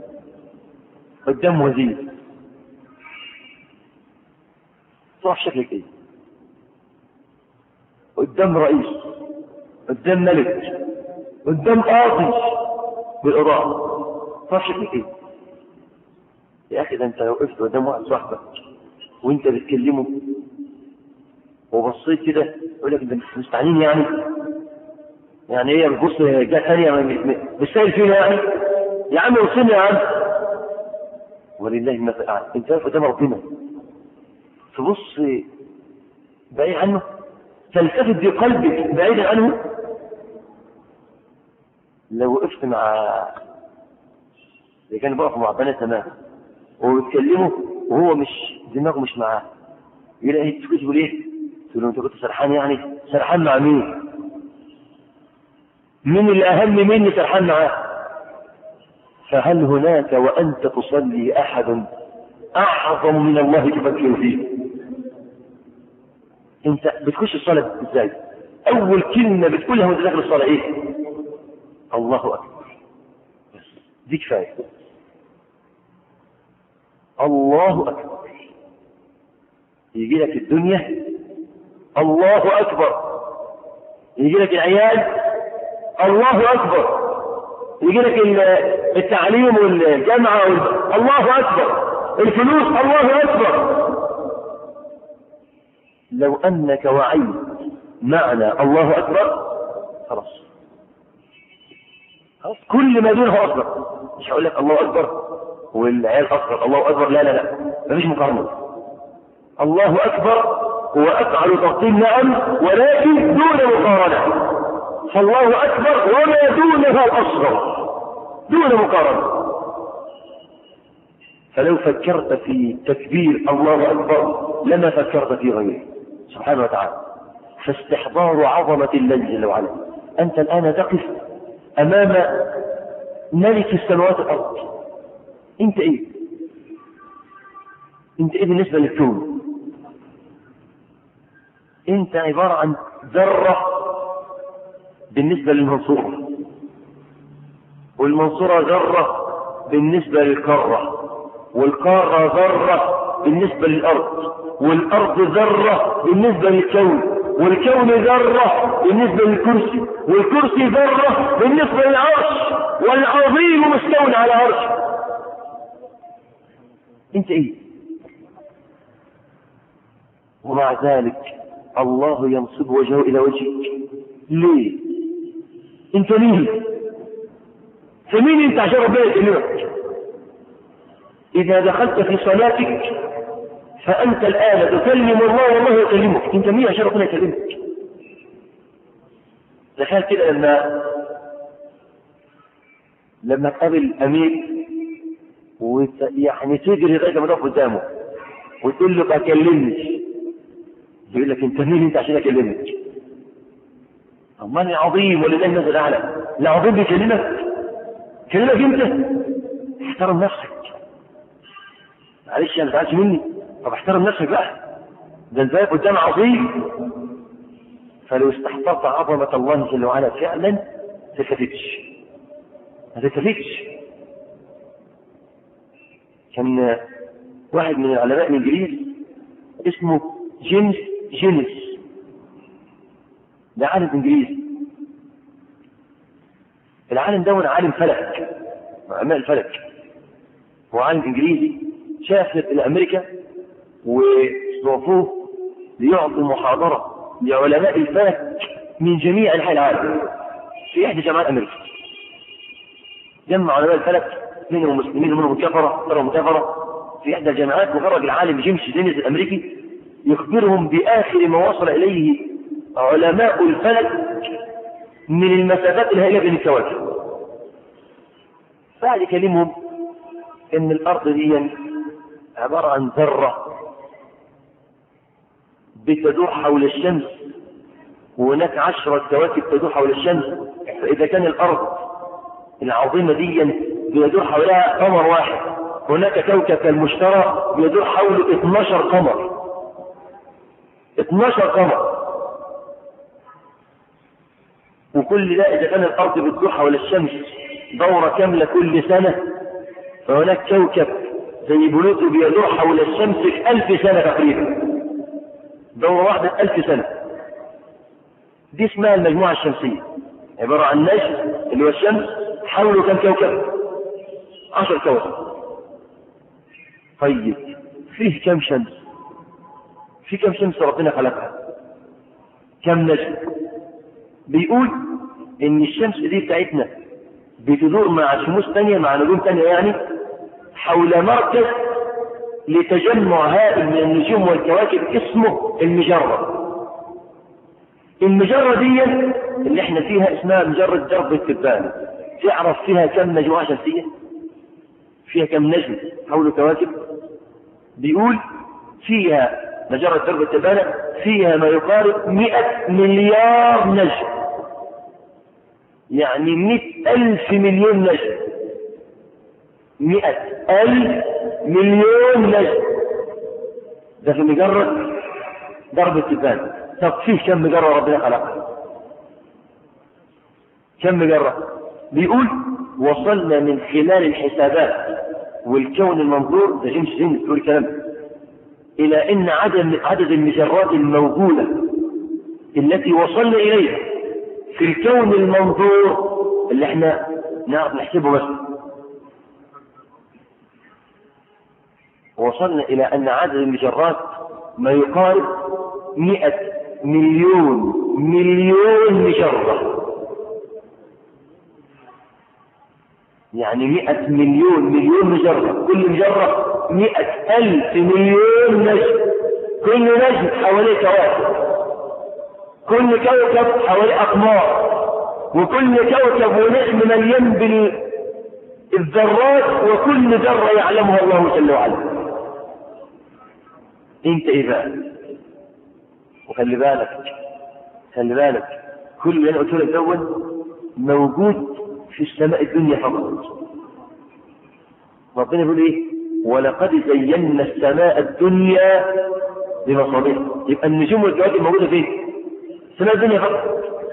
A: قدام وزير تروح شكلك ايه؟ قدام رئيس قدام ملك قدام قاضي بالقضاء تعرف شكلك ايه؟ يا اخي ده انت لو وقفت قدام واحد صاحبك وانت بتكلمه وبصيت كده يقول لك انت مستعنين يعني يعني ايه بتبص جهه ثانيه مش سائل فينا يعني يا عم وصلنا يا عم ولله المثل الاعلى انت واقف قدام ربنا تبص بعيد عنه تلتفت بقلبك بعيدا عنه لو وقفت مع اللي كان بقف مع بنات تمام وبتكلمه وهو مش دماغه مش معاه يلاقي تقول ايه؟ تقول له انت كنت سرحان يعني سرحان مع مين؟ مين اللي اهم مني سرحان معاه؟ فهل هناك وانت تصلي احد اعظم من الله تفكر فيه؟ انت بتخش الصلاة ازاي اول كلمة بتقولها وانت داخل الصلاة ايه الله اكبر بس دي كفاية الله اكبر يجي لك الدنيا الله اكبر يجي لك العيال الله اكبر يجي لك التعليم والجامعة وال... الله اكبر الفلوس الله اكبر لو أنك وعيت معنى الله أكبر خلاص خلاص كل ما دونه أكبر مش هقول لك الله أكبر والعيال أكبر الله أكبر لا لا لا مفيش مقارنة الله أكبر هو أفعل تفضيل نعم ولكن دون مقارنة فالله أكبر وما دونه أصغر دون مقارنة فلو فكرت في تكبير الله أكبر لما فكرت في غيره سبحانه وتعالى فاستحضار عظمة الله جل وعلا أنت الآن تقف أمام ملك السماوات والأرض أنت إيه؟ أنت إيه بالنسبة للكون؟ انت عبارة عن ذرة بالنسبة للمنصورة والمنصورة ذرة بالنسبة للقارة والقارة ذرة بالنسبة للأرض والأرض ذرة بالنسبة للكون والكون ذرة بالنسبة للكرسي والكرسي ذرة بالنسبة للعرش والعظيم مستون على عرش انت ايه ومع ذلك الله ينصب وجهه الى وجهك ليه انت مين فمين انت عشان ربنا يكلمك اذا دخلت في صلاتك فانت الان تكلم الله والله يكلمك انت مين عشان ربنا يكلمك تخيل كده لما لما تقابل امير وت... يعني تجري لغايه ما تقف قدامه وتقول له اكلمني يقول لك انت مين انت عشان اكلمك امال عظيم ولله المثل الاعلى العظيم بيكلمك كلمك انت احترم نفسك معلش انا ما مني طب احترم نفسك بقى ده انت قدام عظيم فلو استحضرت عظمة الله جل وعلا فعلا ما تلتفتش ما تلتفتش كان واحد من العلماء الانجليز اسمه جيمس جينيس ده عالم انجليزي العالم ده عالم فلك علماء الفلك هو عالم انجليزي سافر الى امريكا واستضافوه ليعطي محاضره لعلماء الفلك من جميع انحاء العالم في احدى جامعات امريكا جمع علماء الفلك منهم مسلمين ومنهم كفره منهم كفره في احدى الجامعات وخرج العالم جيمس جينيس الامريكي يخبرهم باخر ما وصل اليه علماء الفلك من المسافات الهائله بين الكواكب بعد كلمهم ان الارض دي عباره عن ذره بتدور حول الشمس وهناك عشرة كواكب تدور حول الشمس فإذا كان الأرض العظيمة دي بيدور حولها قمر واحد هناك كوكب كالمشتري بيدور حوله 12 قمر 12 قمر وكل ده إذا كان الأرض بتدور حول الشمس دورة كاملة كل سنة فهناك كوكب زي بلوتو بيدور حول الشمس في ألف سنة تقريبا دورة واحدة ألف سنة دي اسمها المجموعة الشمسية عبارة عن نجم اللي هو الشمس حوله كم كوكب عشر كوكب طيب فيه كم شمس في كم شمس ربنا خلقها كم نجم بيقول ان الشمس دي بتاعتنا بتدور مع شموس تانية مع نجوم تانية يعني حول مركز لتجمع هائل من النجوم والكواكب اسمه المجرة المجرة دي اللي احنا فيها اسمها مجرة درب التبان تعرف فيها كم مجموعة شمسية فيها كم نجم حول كواكب بيقول فيها مجرة درب التبانة فيها ما يقارب مئة مليار نجم يعني مئة ألف مليون نجم مئة ألف مليون نجم ده في مجرة ضرب التبان طب فيه كم مجرة ربنا خلقها كم مجرة بيقول وصلنا من خلال الحسابات والكون المنظور ده جيمس جيمس بيقول الكلام إلى أن عدد عدد المجرات الموجودة التي وصلنا إليها في الكون المنظور اللي احنا نعرف نحسبه بس وصلنا إلى أن عدد المجرات ما يقارب مئة مليون مليون مجرة يعني مئة مليون مليون مجرة كل مجرة مئة ألف مليون نجم كل نجم حواليه كواكب كل كوكب حواليه أقمار وكل كوكب ونجم مليان بالذرات وكل ذرة يعلمها الله جل وعلا انت ايه بقى وخلي بالك خلي بالك كل اللي انا قلت لك دون موجود في السماء الدنيا فقط ربنا يقول ايه ولقد زينا السماء الدنيا بمصابيح يبقى النجوم والكواكب موجودة فين؟ سماء الدنيا فقط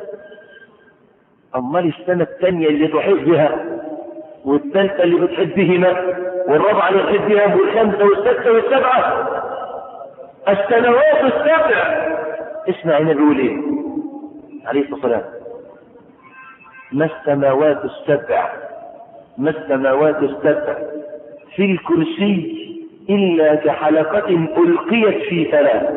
A: أمال السنة الثانية اللي تحيط بها والثالثة اللي بتحب بهما والرابعة اللي بتحب بها والخامسة والسادسة والسبعة السنوات السبع اسمع هنا بيقول ايه عليه الصلاة والسلام ما السماوات السبع ما السماوات السبع في الكرسي إلا كحلقة ألقيت في ثلاث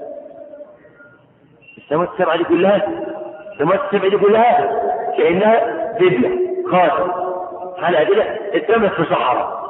A: السماوات السبعة دي كلها السماوات السبعة دي كلها كأنها دبلة خاتم حلقة كده اترمت في صحراء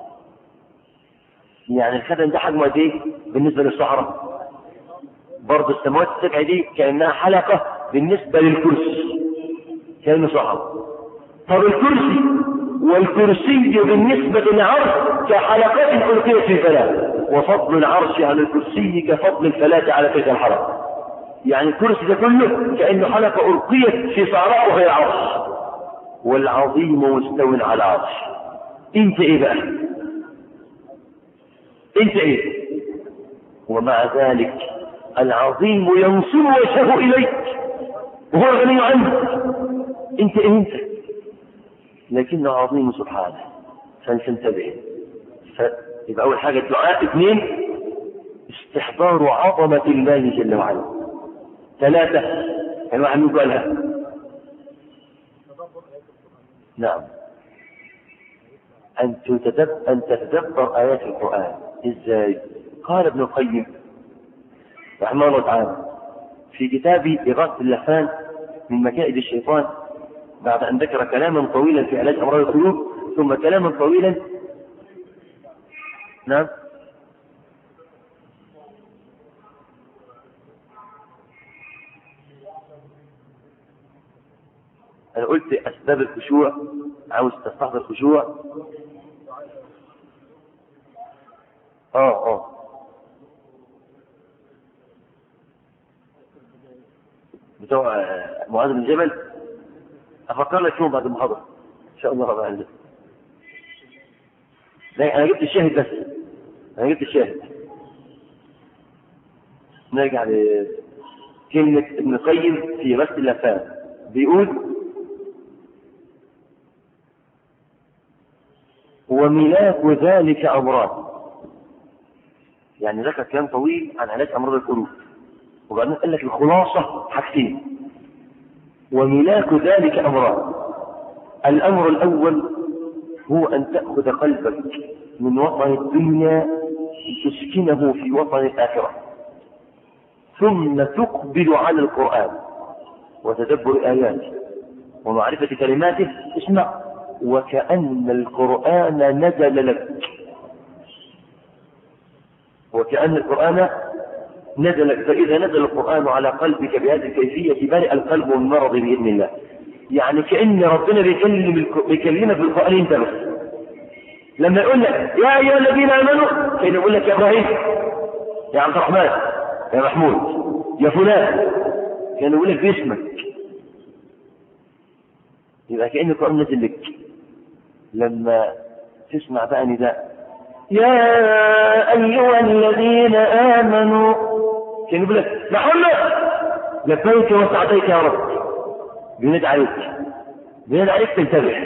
A: يعني الخاتم ده حجمه قد ايه بالنسبة للصحراء برضه السماوات السبعة دي كأنها حلقة بالنسبة للكرسي كأنه صحراء طب الكرسي والكرسي بالنسبة للعرش كحلقات ألقيت في فلاة وفضل العرش على الكرسي كفضل الفلاة على تلك الحلقة يعني الكرسي ده كله كأنه حلقة ألقيت في صحراء وهي عرش والعظيم مستو على عرش انت ايه بقى انت ايه ومع ذلك العظيم ينصر وجهه اليك وهو الغني عنك انت ايه انت لكنه عظيم سبحانه فلتنتبه يبقى اول حاجه الدعاء اثنين استحضار عظمه الله جل وعلا ثلاثه كان واحد منكم قالها نعم أن تتدبر أن تتدبر آيات القرآن إزاي؟ قال ابن القيم رحمه الله تعالى في كتاب إغاثة اللفان من مكائد الشيطان بعد أن ذكر كلاما طويلا في علاج أمراض القلوب ثم كلاما طويلا نعم أنا قلت أسباب الخشوع عاوز تستحضر الخشوع اه اه بتوع معاذ بن جبل افكر لك فيهم بعد المحاضره ان شاء الله رب العالمين لا انا جبت الشاهد بس انا جبت الشاهد نرجع لكلمة ابن القيم في غسل اللفان بيقول وملاك ذلك أمران يعني ذكر كلام طويل عن علاج أمراض القلوب وبعدين قال لك الخلاصة حاجتين وملاك ذلك أمران الأمر الأول هو أن تأخذ قلبك من وطن الدنيا لتسكنه في وطن الآخرة ثم تقبل على القرآن وتدبر آياته ومعرفة كلماته اسمع وكأن القرآن نزل لك وكأن القرآن نزل لك فإذا نزل القرآن على قلبك بهذه الكيفية برئ القلب من المرض بإذن الله يعني كأن ربنا بيكلم بيكلمك بالقرآن انت بس لما يقول لك يا أيها الذين آمنوا كان يقول لك يا إبراهيم يا عبد الرحمن يا محمود يا فلان كان يقول لك باسمك يبقى كأن القرآن نزل لك لما تسمع بقى نداء يا أيها الذين آمنوا كان يقول لك محمد لبيك وسعديك يا رب بينادي عليك بينادي عليك تنتبه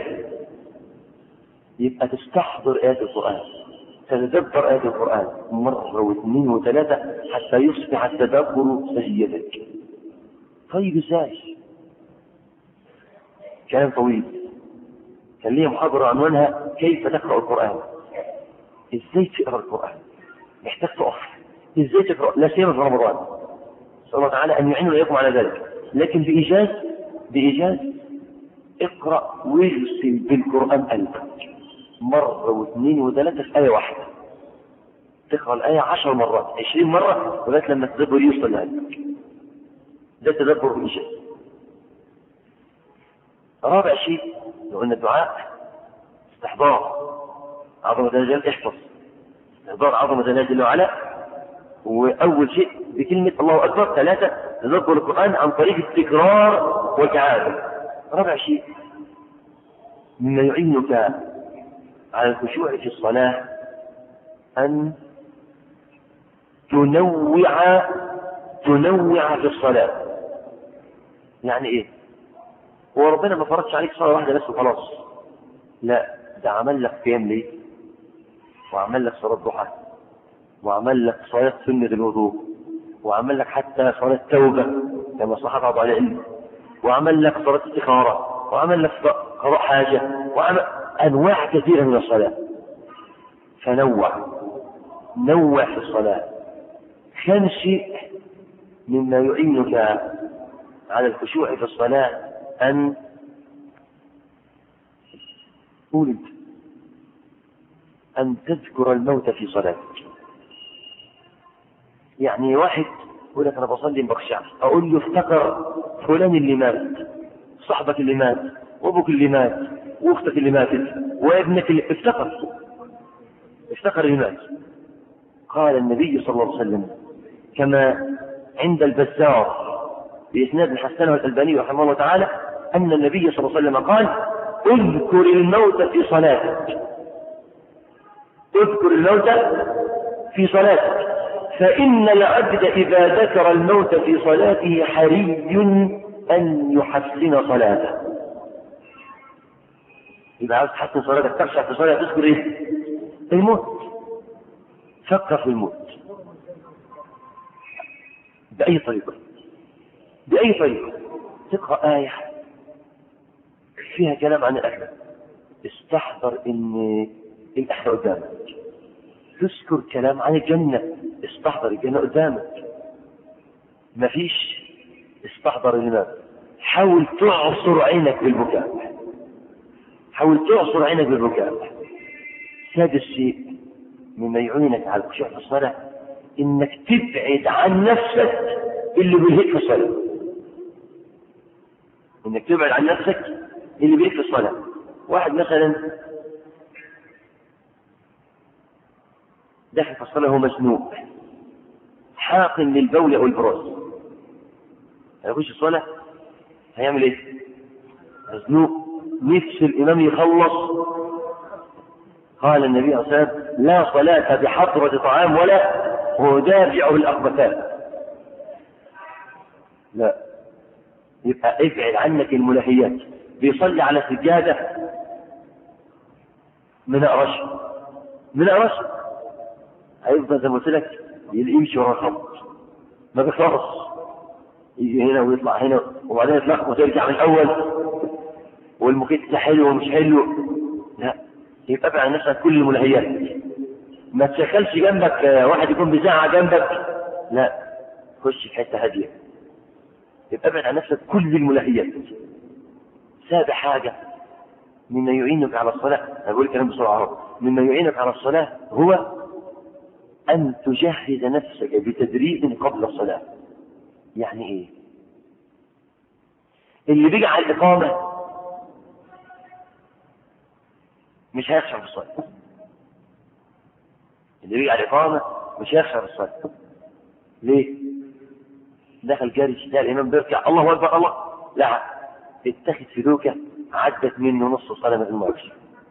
A: يبقى تستحضر آيات القرآن تتدبر آيات القرآن مرة واثنين وثلاثة حتى يصبح التدبر سجيتك طيب ازاي كلام طويل كان لي محاضرة عنوانها كيف تقرأ القرآن ازاي تقرأ القرآن محتاج تقف ازاي تقرأ لا سيما في رمضان نسأل الله تعالى أن يعين وإياكم على ذلك لكن بإيجاز بإيجاز اقرأ وارسل بالقرآن قلبك مرة واثنين وثلاثة في آية واحدة تقرأ الآية عشر مرات عشرين مرة لغاية لما التدبر يوصل لقلبك ده تدبر بإيجاز رابع شيء لو قلنا الدعاء استحضار عظمة الله احفظ استحضار عظمة الله جل وعلا وأول شيء بكلمة الله أكبر ثلاثة تدبر القرآن عن طريق التكرار والإعادة رابع شيء مما يعينك على الخشوع في الصلاة أن تنوع تنوع في الصلاة يعني ايه هو ربنا ما فرضش عليك صلاة واحدة بس وخلاص لا ده عمل لك قيام ليل وعمل لك صلاة ضحى وعمل لك صلاة سنة الوضوء وعمل لك حتى صلاة توبة كما صح بعض على العلم وعمل لك صلاة استخارة وعمل لك قضاء حاجة وعمل أنواع كثيرة من الصلاة فنوع نوع في الصلاة كم شيء مما يعينك على الخشوع في الصلاة أن قول أن تذكر الموت في صلاتك يعني واحد يقول لك أنا بصلي ما بخشعش أقول له افتكر فلان اللي مات صاحبك اللي مات وأبوك اللي مات وأختك اللي ماتت وابنك اللي افتكر افتكر اللي مات قال النبي صلى الله عليه وسلم كما عند البزار بإسناد حسنه الألباني رحمه الله تعالى أن النبي صلى الله عليه وسلم قال اذكر الموت في صلاتك اذكر الموت في صلاتك فإن العبد إذا ذكر الموت في صلاته حري أن يحسن صلاته يبقى عاوز تحسن صلاتك تخشع في صلاتك تذكر ايه؟ الموت فكر في الموت بأي طريقة بأي طريقة تقرأ آية فيها كلام عن الآخرة استحضر إن الآخرة قدامك تذكر كلام عن الجنة استحضر الجنة قدامك مفيش استحضر الماء حاول تعصر عينك بالبكاء حاول تعصر عينك بالبكاء سادس شيء مما يعينك على الخشوع في الصلاة إنك تبعد عن نفسك اللي بيهيك في الصلاة إنك تبعد عن نفسك اللي بيهيك في الصلاة واحد مثلا داخل في الصلاة هو مزنوق حاقن للبول أو البراز هيخش الصلاة هيعمل إيه؟ مزنوق نفس الإمام يخلص قال النبي صلى الله عليه وسلم لا صلاة بحضرة طعام ولا ودافعه الأخبثان لا يبقى ابعد عنك الملهيات بيصلي على سجادة من أرش من أرش هيفضل زي ما قلت لك يمشي ورا الخط ما بيخلص يجي هنا ويطلع هنا وبعدين يتلخبط وترجع من الأول والمخيط ده حلو ومش حلو لا يبقى ابعد عن نفسك كل الملهيات ما تشغلش جنبك واحد يكون بيزعق جنبك لا خش في حته هاديه يبقى ابعد عن نفسك كل الملهيات سابع حاجه مما يعينك على الصلاه انا بقول الكلام بسرعه اهو مما يعينك على الصلاه هو ان تجهز نفسك بتدريب قبل الصلاه يعني ايه اللي بيجي على الاقامه مش هيخشع في الصلاه اللي بيجي على الإقامة مش هيخشع في الصلاة ليه؟ دخل جاري ده الإمام بيركع الله أكبر الله لا اتخذ في دوكة عدت منه نص صلاة من المعجز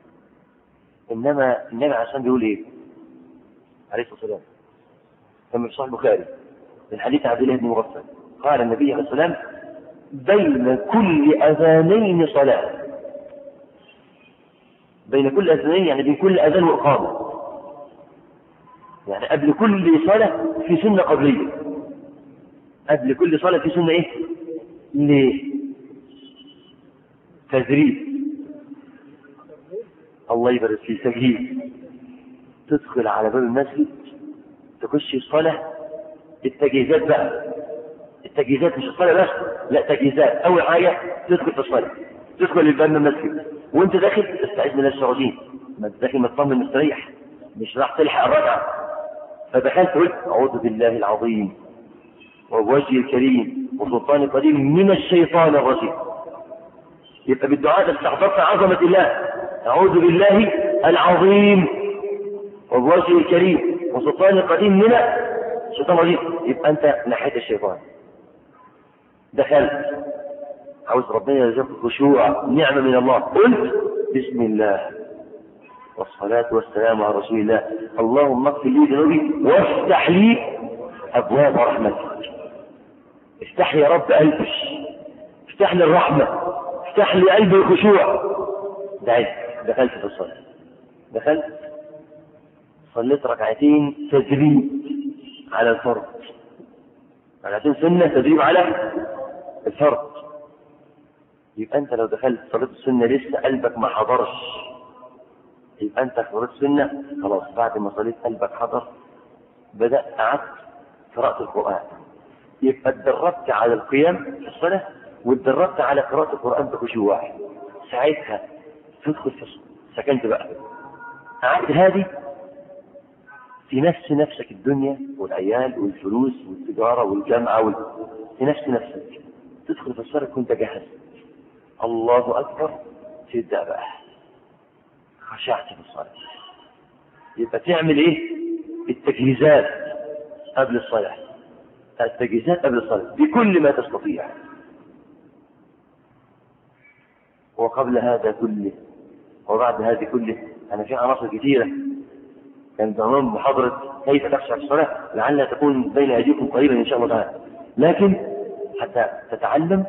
A: إنما النبي عليه الصلاة بيقول إيه؟ عليه الصلاة والسلام كما في صحيح البخاري من حديث عبد الله بن مغفل قال النبي عليه الصلاة والسلام بين كل أذانين صلاة بين كل أذانين يعني بين كل أذان وإقامة يعني قبل كل صلاة في سنة قبلية قبل كل صلاة في سنة ايه ليه تدريب الله يبارك فيه تجهيز تدخل على باب المسجد تخش الصلاة التجهيزات بقى التجهيزات مش الصلاة بس لا تجهيزات أول حاجة تدخل في الصلاة تدخل الباب المسجد وانت داخل تستعيذ من الشياطين ما انت داخل مطمن مستريح مش راح تلحق الركعة فدخلت قلت أعوذ بالله العظيم وبوجهه الكريم وسلطان القديم من الشيطان الرجيم يبقى بالدعاء ده استحضرت عظمة الله أعوذ بالله العظيم وبوجهه الكريم وسلطان القديم من الشيطان الرجيم يبقى أنت ناحية الشيطان دخلت عاوز ربنا يرزقك خشوع نعمة من الله قلت بسم الله والصلاة والسلام على رسول الله اللهم اغفر لي ذنوبي وافتح لي
B: أبواب رحمتك افتح لي يا رب قلبي افتح لي الرحمة افتح لي قلبي الخشوع دعيت دخلت في الصلاة دخلت صليت ركعتين تدريب على الفرض ركعتين سنة تدريب على الفرض يبقى انت لو دخلت صليت السنة لسه قلبك ما حضرش يبقى انت صليت السنة خلاص بعد ما صليت قلبك حضر بدأت قعدت قراءة القرآن يبقى اتدربت على القيام في الصلاة واتدربت على قراءة القرآن بخشوع ساعتها تدخل في سكنت بقى قعدت هادي في نفس نفسك الدنيا والعيال والفلوس والتجارة والجامعة وال... في نفس نفسك تدخل في الصلاة كنت جاهز الله أكبر تبدأ بقى خشعت في الصلاة يبقى تعمل ايه التجهيزات قبل الصلاة التجهيزات قبل الصلاة بكل ما تستطيع وقبل هذا كله وبعد هذه كله أنا في عناصر كثيرة كان ضمان محاضرة كيف تخشع في الصلاة لعلها تكون بين أيديكم قريبا إن شاء الله تعالى لكن حتى تتعلم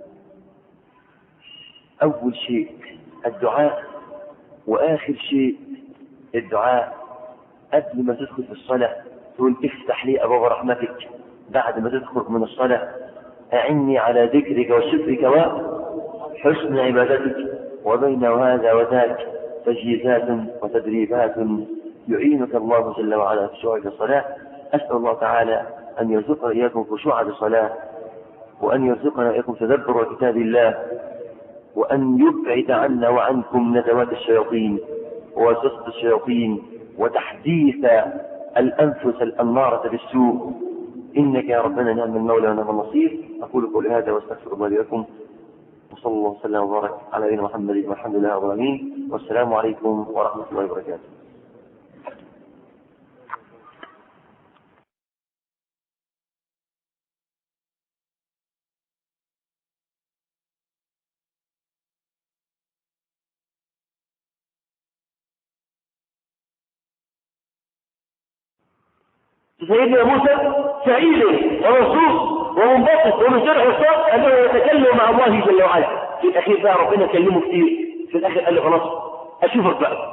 B: أول شيء الدعاء وآخر شيء الدعاء قبل ما تدخل في الصلاة تقول افتح لي أبواب رحمتك بعد ما تدخل من الصلاة أعني على ذكرك وشكرك وحسن عبادتك وبين هذا وذاك تجهيزات وتدريبات يعينك الله جل وعلا في خشوعك الصلاة أسأل الله تعالى أن يرزقنا إياكم خشوع بالصلاة وأن يرزقنا إياكم تدبر كتاب الله وأن يبعد عنا وعنكم ندوات الشياطين ووسوسة الشياطين وتحديث الأنفس الأمارة بالسوء إنك يا ربنا نعم المولى ونعم النصير أقول قولي هذا واستغفر الله لكم وصلى الله وسلم وبارك على نبينا محمد والحمد لله رب العالمين والسلام عليكم ورحمة الله وبركاته
A: سيدنا موسى سعيد ومبسوط ومنبسط ومن شرح الصوت انه يتكلم مع الله جل وعلا في الاخير بقى ربنا كلمه كتير في الاخير قال له خلاص اشوفك بقى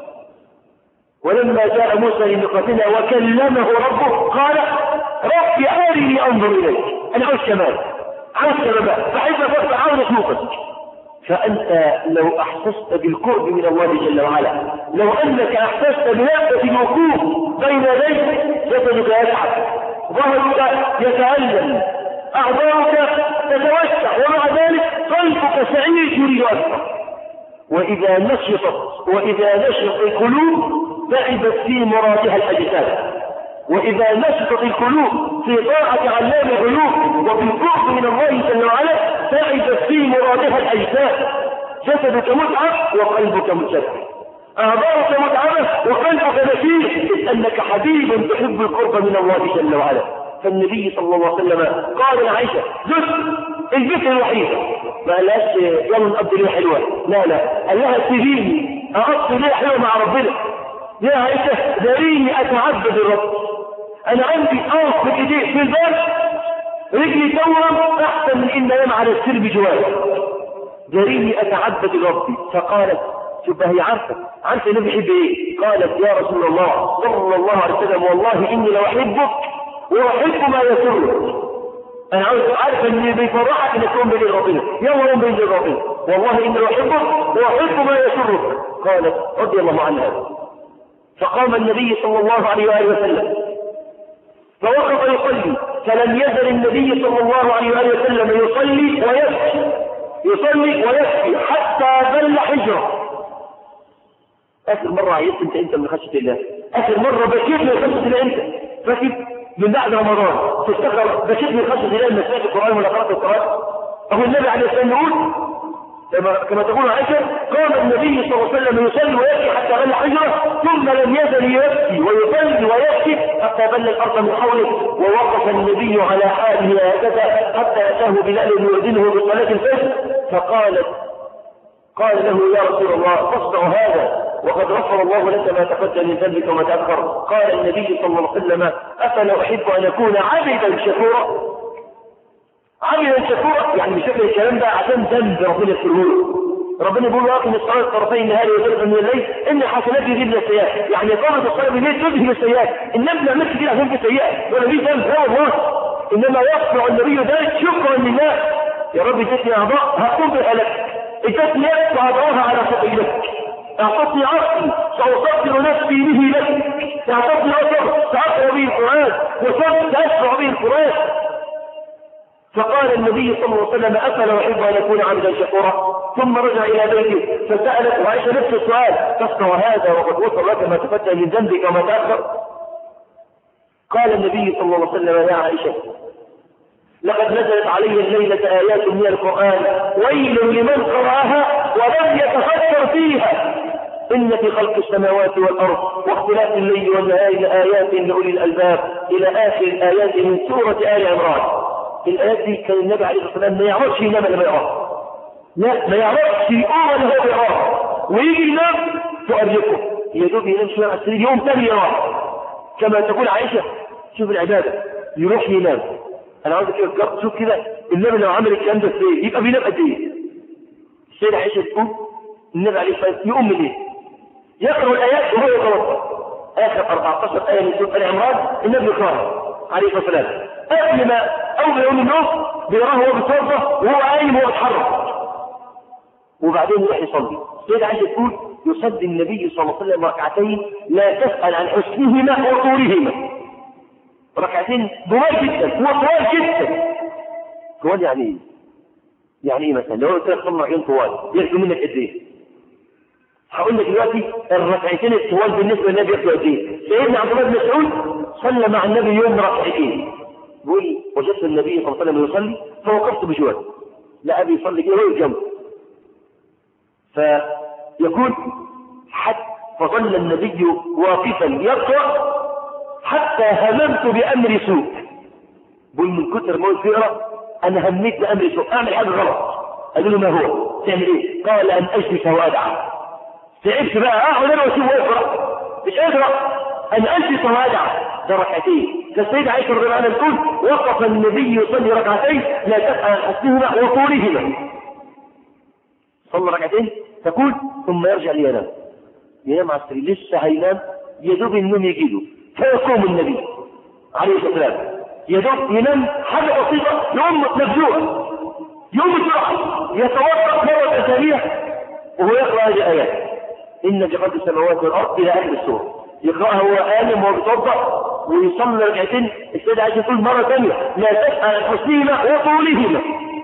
A: ولما جاء موسى لميقاتنا وكلمه ربه قال رب ارني انظر اليك انا عاوز كمان عاوز كمان بقى بحب افكر عاوز اشوفك فأنت لو أحسست بالقرب من الله جل وعلا لو أنك أحسست بنعمة الوقوف بين يديك جسدك يتعب ظهرك يتألم أعضاؤك تتوسع ومع ذلك قلبك سعيد يريد أكثر وإذا نشطت وإذا نشطت القلوب تعبت في مرادها الأجساد وإذا نشطت القلوب في طاعة علام الغيوب وفي القرب من الله جل وعلا تعبت في مرادها الأجساد جسدك متعب وقلبك متشبع أعضاؤك متعبة وقلبك نشيط إذ أنك حبيب تحب القرب من الله جل وعلا فالنبي صلى الله عليه وسلم قال لعائشة جزء البكر الوحيدة ما قالهاش يلا نقضي ليلة حلوة لا لا قال لها سيبيني أقضي ليلة حلوة مع ربنا يا عائشة داريني أتعبد الرب أنا عندي أقف في إيديه في الباب رجلي تورم أحسن من إن أنام على السرب جواري داريني أتعبد ربي فقالت شوف هي عارفة عارفة إنه بيحب إيه قالت يا رسول الله صلى الله عليه وسلم والله إني لأحبك وأحب ما يسرك أنا عاوز عارفة إن بيفرحك إنك تقوم بين ربنا يوم يوم بين ربنا والله إني لأحبك وأحب ما يسرك قالت رضي الله عنها فقام النبي صلى الله عليه وآله وسلم فوقف يصلي فلم يزل النبي صلى الله عليه وآله وسلم يصلي ويبكي يصلي ويبكي حتى بل حجره آخر مرة عيطت أنت أنت من خشية الله آخر مرة بكيت من خشية الله أنت فاكر من بعد رمضان تفتكر بكيت من خشية الله لما سمعت القرآن ولا قرأت القرآن أهو النبي عليه الصلاة والسلام يقول كما كما تقول عائشة قام النبي صلى الله عليه وسلم يصلي ويبكي حتى بل حجره ثم لم يزل يبكي ويصلي ويبكي حتى بل الأرض من حوله ووقف النبي على حاله هكذا حتى أتاه بلال يؤذنه بصلاة الفجر فقالت قال له يا رسول الله تصنع هذا وقد غفر الله لك ما تقدم من ذنبك وما تأخر قال النبي صلى الله عليه وسلم أفلا أحب أن أكون عبدا شكورا عبدا شكورا يعني مش فاكر الكلام ده عشان ذنب ربنا يغفره ربنا بيقول واقم الصلاة طرفي النهار وزلفا من الليل إن الحسنات يذهبن السيئات يعني إقامة الصلاة بالليل تذهب السيئات النبي ما عملش كده عشان في سيئات ولا في ذنب لا والله إنما يصنع النبي ذلك شكرا لله يا رب ادتني أعضاء هقوم بها لك ادتني يد فأضعها على سبيلك اعطتني عقل سأصدر نفسي به لك اعطتني أثر سأقرأ به القرآن وصدق سأسمع به القرآن فقال النبي صلى الله عليه وسلم أفلا أحب أن أكون عبدا شكورا ثم رجع إلى بيته فسألت وعائشة نفس السؤال تصنع هذا وقد وصل لك ما تفتح من ذنبك وما تأخر قال النبي صلى الله عليه وسلم يا عائشة لقد نزلت علي الليلة آيات من القرآن ويل لمن قرأها ولم يتفكر فيها إن في خلق السماوات والأرض واختلاف الليل والنهار لآيات لأولي الألباب إلى آخر الآيات من سورة آل عمران الآيات دي كان النبي عليه الصلاة والسلام ما يعرفش ينام لما يقراها لا ما يعرفش يقوم اللي هو يقراها ويجي ينام تؤرقه يا دوب ينام شوية على السرير يوم تاني يقراها كما تقول عائشة شوف العبادة يروح ينام انا عاوز كده شوف كده النبي لو عمل الكلام ده ازاي يبقى بينام قد ايه السيدة عائشة تقول النبي عليه الصلاة والسلام يقوم من ايه يقرأ الآيات وهو يتوضا آخر 14 آية من سورة آل عمران النبي يقرأها عليه الصلاة والسلام قبل ما أول يوم النوم بيراه وهو بيتوضا وهو قايم وهو بيتحرك وبعدين يروح يصلي السيدة عائشة تقول يصلي النبي صلى الله عليه وسلم ركعتين لا تسأل عن حسنهما وطولهما ركعتين جمال جدا وطوال جدا طوال يعني ايه؟ يعني ايه مثلا لو قلت لك صلي ركعتين طوال ياخدوا منك قد ايه؟ هقول لك دلوقتي الركعتين الطوال بالنسبه للنبي ياخدوا قد ايه؟ سيدنا عبد الله بن مسعود صلى مع النبي يوم ركعتين بيقول وجدت النبي صلى الله عليه وسلم يصلي فوقفت بجواره لا ابي يصلي كده وهو جنبه فيقول حتى فظل النبي واقفا يقرا حتى هممت بامر سوء بقول من كتر ما قلت يقرا انا هميت بامر سوء اعمل حاجه غلط قالوا له ما هو تعمل ايه قال ان اجلس وادعى تعبت بقى اقعد انا واسيبه يقرا مش اقرا ان اجلس وادعى ده ركعتين فالسيدة عائشة رضي الله عنها تقول وقف النبي يصلي ركعتين لا تسأل عن حسنهما وطولهما صلى ركعتين تقول ثم يرجع لينام ينام على السرير لسه هينام يدوب النوم يجيله فيقوم النبي عليه الصلاه والسلام يدوب ينام حاجه بسيطه يقوم مفزوع يقوم بسرعه يتوضا مره اسابيع وهو يقرا هذه الايات ان في خلق السماوات والارض الى اخر السوره يقراها هو قائم وهو بيتوضا ويصلي ركعتين السيدة عائشة تقول مرة ثانية لا تسأل عن حسنهما وطولهما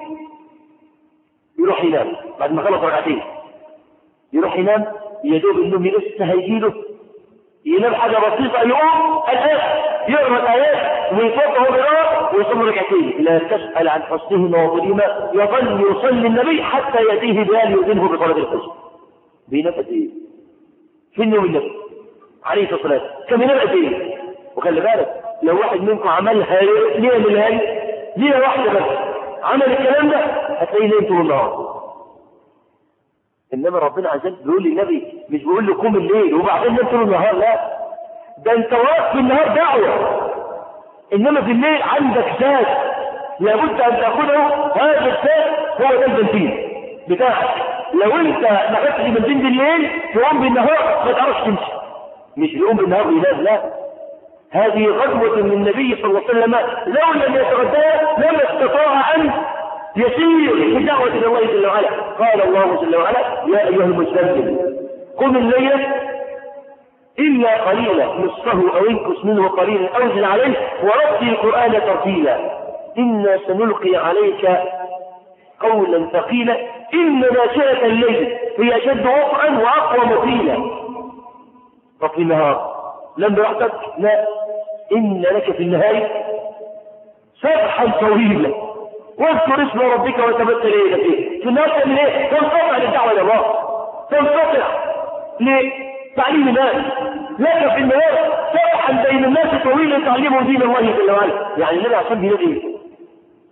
A: يروح ينام بعد ما خلص ركعتين يروح ينام يدوب النوم لسه هيجيله ينام حاجة بسيطة يقوم الآن يقرأ الآيات ويتوضا وهو بيقرأ ويصلي ركعتين لا تسأل عن حسنهما وطولهما يظل يصلي النبي حتى يأتيه بلال يؤذنه بصلاة الفجر بينام قد إيه؟ في النوم النبي عليه الصلاة والسلام كان بينام قد إيه؟ وخلي بالك لو واحد منكم عملها ليه من الهي ليه واحدة بس عمل الكلام ده هتلاقيه نايم طول النهار انما ربنا عز وجل بيقول للنبي مش بيقول له قوم الليل وبعدين نام طول النهار لا ده انت واقف في النهار دعوه انما في الليل عندك ذات لابد ان تاخذه هذا الذات هو ده البنزين بتاعك لو انت ما خدتش بنزين بالليل تقوم بالنهار ما تعرفش تمشي مش يقوم بالنهار وينام لا هذه غزوة من النبي صلى الله عليه وسلم لو لم يتغداها لما استطاع أن يسير في دعوة إلى الله جل وعلا قال الله جل وعلا يا أيها المسلمين قم الليل إلا قليلا نصفه أو انقص منه قليلا أو زد عليه ورتل القرآن ترتيلا إنا سنلقي عليك قولا ثقيلا إن ناشئة الليل هي أشد وطئا وأقوى مطيلا طفل النهار لم براحتك لا إن لك في النهاية سبحا طويلا واذكر اسم ربك وتبتل إليه فيه في النهاية تعمل إيه؟ تنقطع للدعوة إلى الله تنقطع لتعليم الناس لك في النهاية سبحا بين الناس طويلا تعليمهم دين الله جل وعلا يعني النبي عشان بيقول إيه؟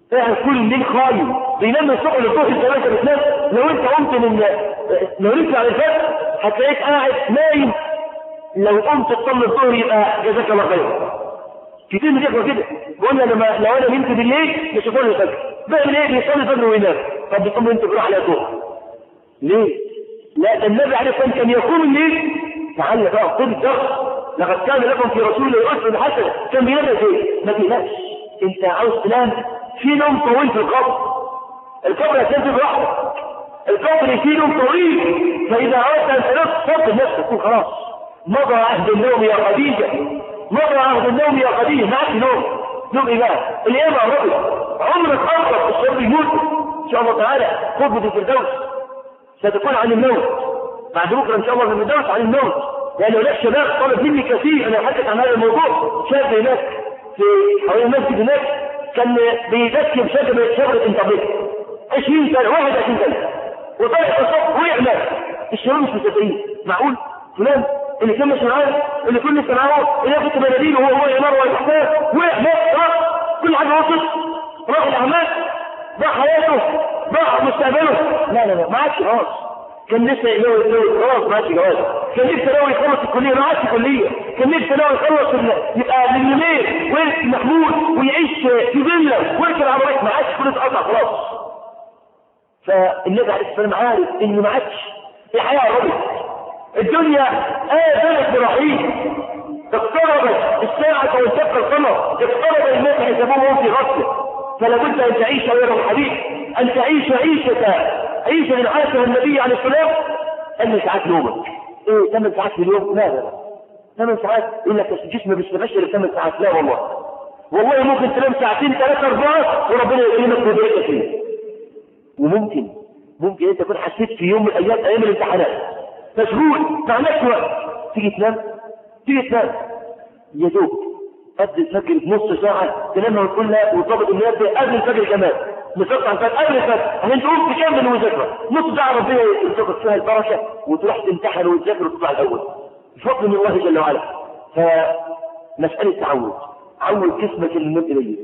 B: قاعد كل الليل خايم بينام من الصبح للظهر زي ما انت بتنام لو انت قمت من لو نمت على الفجر هتلاقيك قاعد نايم لو قمت تصلي الظهر يبقى جزاك الله خير كتير من الاخوه كده قلنا لما لو انا نمت بالليل مش هصلي الفجر بيعمل ايه بيصلي الفجر وينام طب بتقوم انت بروح على الظهر ليه؟ لا ده النبي عليه الصلاه والسلام كان يقوم الليل تعالى بقى خد الدرس لقد كان لكم في رسول الله اسوه حسنه كان بينام ازاي؟ ما تقلقش انت عاوز تنام في نوم طويل في القبر القبر هتنزل لوحدك القبر فيه نوم طويل فاذا اردت ان تنام صدق نفسك تقول خلاص مضى عهد النوم يا خديجه مضى عهد النوم يا خديجه ما عادش نوم نوم ايه بقى؟ القيامه قربت عمرك اقرب الشر يموت ان شاء الله تعالى خطبه الفردوس ستكون عن الموت بعد بكره ان شاء الله في الفردوس عن الموت لان هناك شباب طلب مني كثير انا حكيت عن هذا الموضوع شاب هناك في حوالي المسجد هناك كان بيذكر شجره شجره انترنت 20 سنه 21 سنه وطلع الصف وقع مات الشباب مش مصدقين معقول فلان اللي كان مش معاه اللي كل سمعه اللي كنت بناديل وهو هو ينار ويحتاج وقع مات راح كل حاجه وصلت راح الاعمال ضاع حياته ضاع مستقبله لا لا لا ما عادش خلاص كان لسه ينوي يتجوز خلاص ما عادش جواز كان نفسه ناوي يخلص الكليه ما عادش كليه كان نفسه ناوي يخلص يبقى مليونير ويرث محمود ويعيش في فيلا ويركب عربيات ما عادش كله اتقطع خلاص فالنبي عليه الصلاه والسلام عارف ان ما عادش الحياه قربت الدنيا آذنت برحيل اقتربت الساعة وانشق القمر اقترب الناس حسابهم في غفلة فلا بد ان تعيش غير الحديث ان تعيش عيشة عيشة من عاشها النبي عليه السلام ثمان ساعات نومك ايه ثمان ساعات في اليوم لا لا لا ثمان ساعات يقول لك الجسم ما بيشتغلش الا ثمان ساعات لا والله والله ممكن تنام ساعتين ثلاثة أربعة وربنا يكرمك ويبارك فيه وممكن ممكن انت تكون حسيت في يوم من الايام ايام الامتحانات مشغول ما عندكش وقت تيجي تنام تيجي تنام يا دوب قبل الفجر بنص ساعة تنام وتقول لها وتظبط النيات قبل الفجر كمان مسقط عن الفجر قبل الفجر عشان تقوم تكمل المذاكرة نص ساعة ربنا يرزقك فيها البركة وتروح تمتحن وتذاكر وتطلع الأول بفضل من الله جل وعلا فمسألة تعود عود جسمك للنوم إليه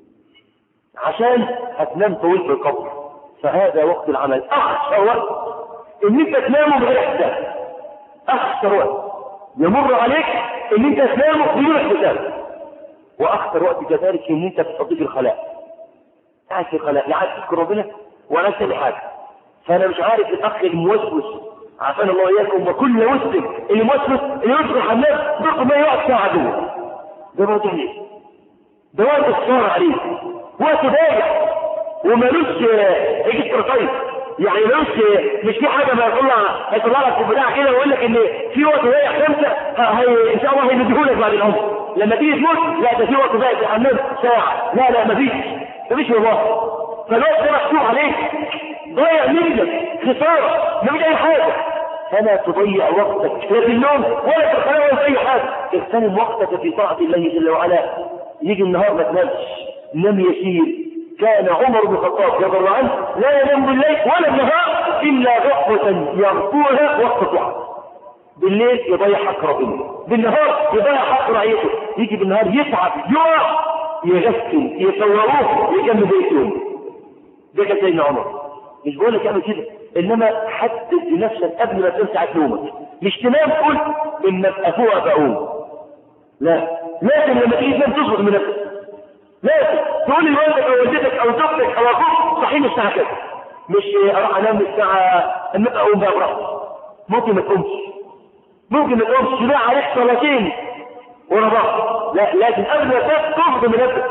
B: عشان هتنام طويل في القبر فهذا وقت العمل أخشى وقت إن أنت تنام بغير حساب أخشى وقت يمر عليك إن أنت تنام بدون حساب واخطر وقت كذلك ان انت تفضي في الخلاء قاعد في الخلاء لا عايز تذكر ربنا ولا تسمع حاجه فانا مش عارف الاخ الموسوس عافانا الله اياكم وكل مسلم اللي موسوس اللي يدخل الحمام بياخد ما يقعد ساعه جوه ده موضوع ليه؟ ده وقت الصار عليه وقت ضايق ومالوش اجي طيب يعني ملوش مش في حاجه ما يطلع هيطلع لك بتاع كده ويقول لك ان في وقت ضايق خمسه هي ان شاء الله هيديهولك بعد العمر لما تيجي تموت لا ده في وقت ضايق في الحمام ساعه لا لا مفيش مفيش والله فالوقت ده مفتوح عليك ضايع منك خساره مفيش اي حاجه فلا تضيع وقتك لا في النوم ولا في الخلاء ولا في اي حاجه اغتنم وقتك في طاعه الله جل وعلا يجي النهار ما تنامش نام يسير كان عمر بن الخطاب رضي الله عنه لا ينام بالليل ولا النهار الا غفوه يغفوها وقت الضحى بالليل يضيع حق ربنا بالنهار يضيع حق رعيته يجي بالنهار يتعب يقع يغسل يصوروه يكمل بيتهم ده كان سيدنا عمر مش بقول لك اعمل كده انما حدد لنفسك قبل ما تنام ساعات نومك مش تنام تقول ان افوق بقوم لا لازم لما تيجي تنام تظبط من نفسك لازم تقول لوالدك او والدتك او زوجتك او اخوك صحيح الساعه كذا مش اروح انام الساعه اما اقوم بقى براحتي ممكن ما تقومش ممكن ما تقومش تلاقي عليك صلاتين ورا بعض لا لازم قبل ما تنام تظبط من نفسك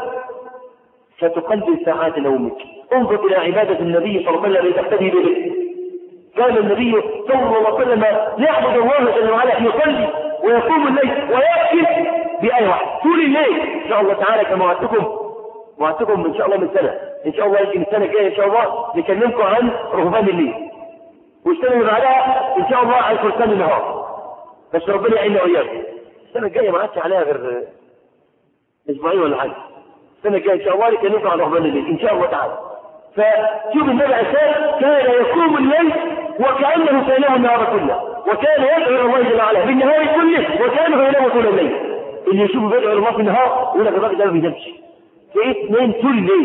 B: فتقلل ساعات نومك انظر الى عباده النبي صلى الله عليه وسلم لتقتدي به كان النبي صلى الله عليه وسلم يعبد الله جل وعلا يصلي ويقوم الليل ويأكل بآية واحدة طول الليل إن شاء الله تعالى كما وعدتكم وعدتكم إن شاء الله من سنة إن شاء الله يجي من السنة الجاية إن شاء الله نكلمكم عن رهبان الليل والسنة اللي بعدها إن شاء الله عن فرسان النهار بس ربنا يعيننا وإياكم السنة الجاية ما عادش عليها غير أسبوعين ولا حاجة السنة الجاية إن شاء الله نكلمكم عن رهبان الليل إن شاء الله تعالى فشوف النبي أساس كان يقوم الليل وكأنه سينام النهار كله وكان يدعو إلى الله جل وعلا بالنهار كله وكانه ينام طول الليل اللي يشوفه بيدعو إلى الله في النهار يقول لك الراجل ده ما بينامش في اثنين طول الليل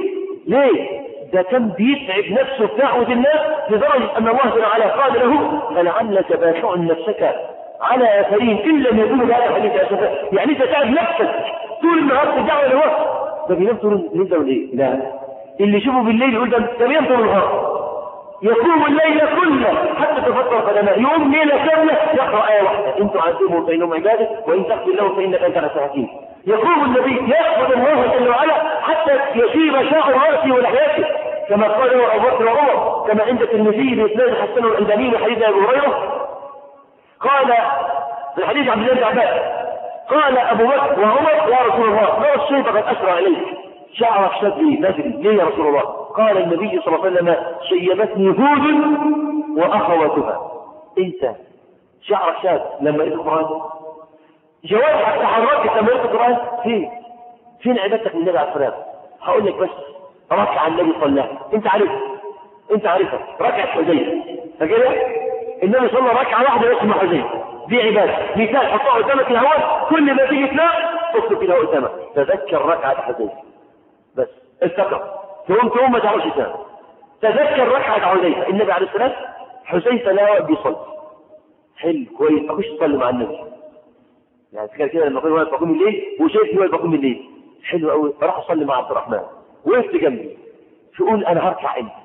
B: ليه؟ ده كان بيتعب نفسه في دعوة الناس لدرجة أن الله جل وعلا قال له فلعلك باشع نفسك على آخرين إن لم يكونوا بهذا الحديث أسفا يعني أنت تعب نفسك طول النهار في الدعوة لوقت ده بينام طول الليل ده ولا إيه؟ لا اللي يشوفه بالليل يقول ده ده بينام طول النهار يقوم الليل كله حتى تفطر قدماه يوم ليلة كاملة يقرأ آية واحدة إن تعذبهم فإنهم عبادك وإن تغفر لهم فإنك أنت العزيز الحكيم يقوم النبي يحمد الله جل وعلا حتى يشيب شعر رأسه ولحيته كما قال له أبو بكر وعمر كما عند الترمذي بإسناد حسنه الألباني من حديث أبي هريرة قال في حديث عبد الله بن عباس قال أبو بكر وعمر يا رسول الله ما الشيء قد أسرع إليك شعرك شد لي ندري ليه يا رسول الله قال النبي صلى الله عليه وسلم شيبتني هود واخواتها انت شعرك شاد لما قريت القران جوارحك تحركت لما قريت القران فين فين عبادتك من النبي عليه الصلاه هقول لك بس ركعه النبي صلى انت عارفها انت عارفها ركعه حذيفه فكده النبي صلى ركعه واحده بس مع حذيفه دي عباده مثال حطها قدامك الهواء كل ما تيجي تنام تكتب كده قدامك تذكر ركعه حذيفه بس افتكر تقوم تقوم ما تعرفش تنام تذكر ركعة حذيفة النبي عليه الصلاة والسلام حذيفة لا واقف بيصلي حلو كويس اخش اصلي مع النبي يعني تخيل كده لما اكون واقف بقوم الليل وشايفني واقف بقوم الليل حلو قوي راح اصلي مع عبد الرحمن وقفت جنبي تقول انا هركع امتى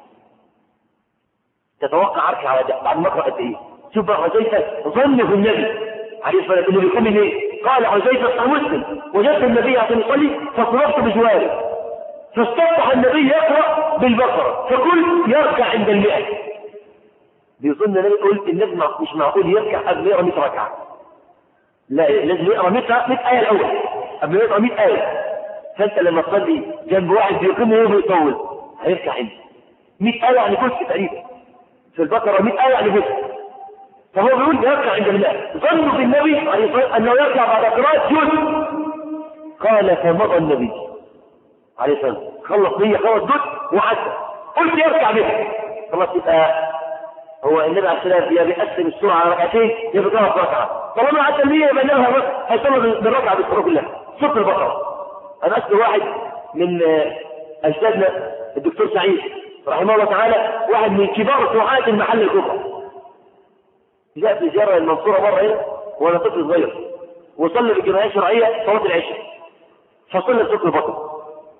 B: تتوقع اركع على ده بعد ما اقرا قد ايه شوف بقى حذيفه ظن في النبي عليه الصلاه والسلام انه بيقوم الليل قال حذيفه صلى مسلم وجدت النبي عشان يصلي فطلبت بجواره فاستفتح النبي يقرأ بالبقرة فكل يركع عند المئة بيظن النبي يقول النبي مش معقول يركع قبل يقرأ 100 ركعة لا لازم يقرأ 100 100 آية الأول قبل ما يقرأ 100 آية فأنت لما تصلي جنب واحد بيقوم وهو بيطول هيركع عندك 100 آية يعني جزء تقريبا في البقرة 100 آية يعني جزء فهو بيقول يركع عند المئة ظنوا بالنبي عليه الصلاة أنه يركع بعد قراءة جزء قال فمضى النبي عليه السلام خلص نية خلص جزء وعدى قلت يركع بها خلاص يبقى هو النبي عليه السلام يا بيقسم السرعة على ركعتين يا بيقرأ في ركعة طالما عدى النية يبقى انها هيصلي بالركعة بالسرعة كلها سورة البقرة أنا أسأل واحد من أجدادنا الدكتور سعيد رحمه الله تعالى واحد من كبار دعاة المحل الكبرى جاء في زيارة المنصورة مرة هنا وأنا طفل صغير وصلى بالجمعية الشرعية صلاة العشاء فصلى سورة البقرة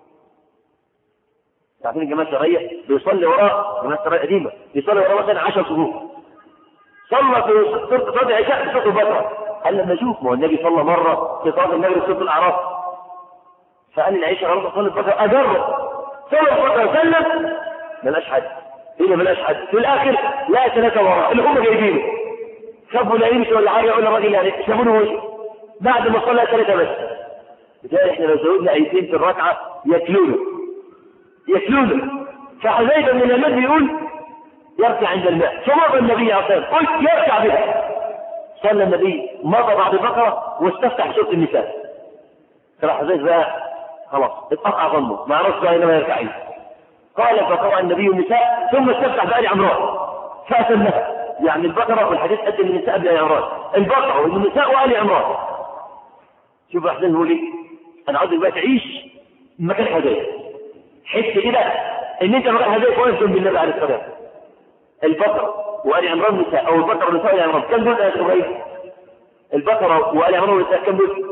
B: عارفين الجماعة الشرعية بيصلي وراه جماعة الشرعية قديمة بيصلي وراه مثلا 10 صفوف صلى في صلاة العشاء في سورة البقرة قال لما اشوف ما هو النبي صلى مرة في صلاة المغرب سورة الأعراف فقال العيشة خلاص أصلي البقرة أجرب صلى البقرة سلم ملاش حد إيه ملاش حد في الآخر لا ثلاثة وراه اللي هم جايبينه شافوا لا يمشي ولا حاجة يقول الراجل يعني شافوه وش بعد ما صلى ثلاثة بس بالتالي احنا لو زودنا ايتين في الركعة ياكلونه يتلونه فحذيفة من النبي يقول يركع عند الماء فمضى النبي عليه الصلاة قلت يركع بها صلى النبي مضى بعد بقرة واستفتح سورة النساء فراح حذيفة بقى خلاص اتقطع ظنه ما عرفش بقى انما يركع قال فقرأ النبي النساء ثم استفتح بآل عمران فأتمها يعني البقرة والحديث قدم النساء بآل عمران البقرة والنساء وآل عمران شوف أحسن هو ليه أنا عاوز بقى تعيش مكان حذيفة حس كده ان انت بقى هداك واقف جنب النبي عليه الصلاه والسلام البقره وال عمران نساء او البقره ونساء ال عمران كم جزء يا ابراهيم البقره وال عمران والنساء كم جزء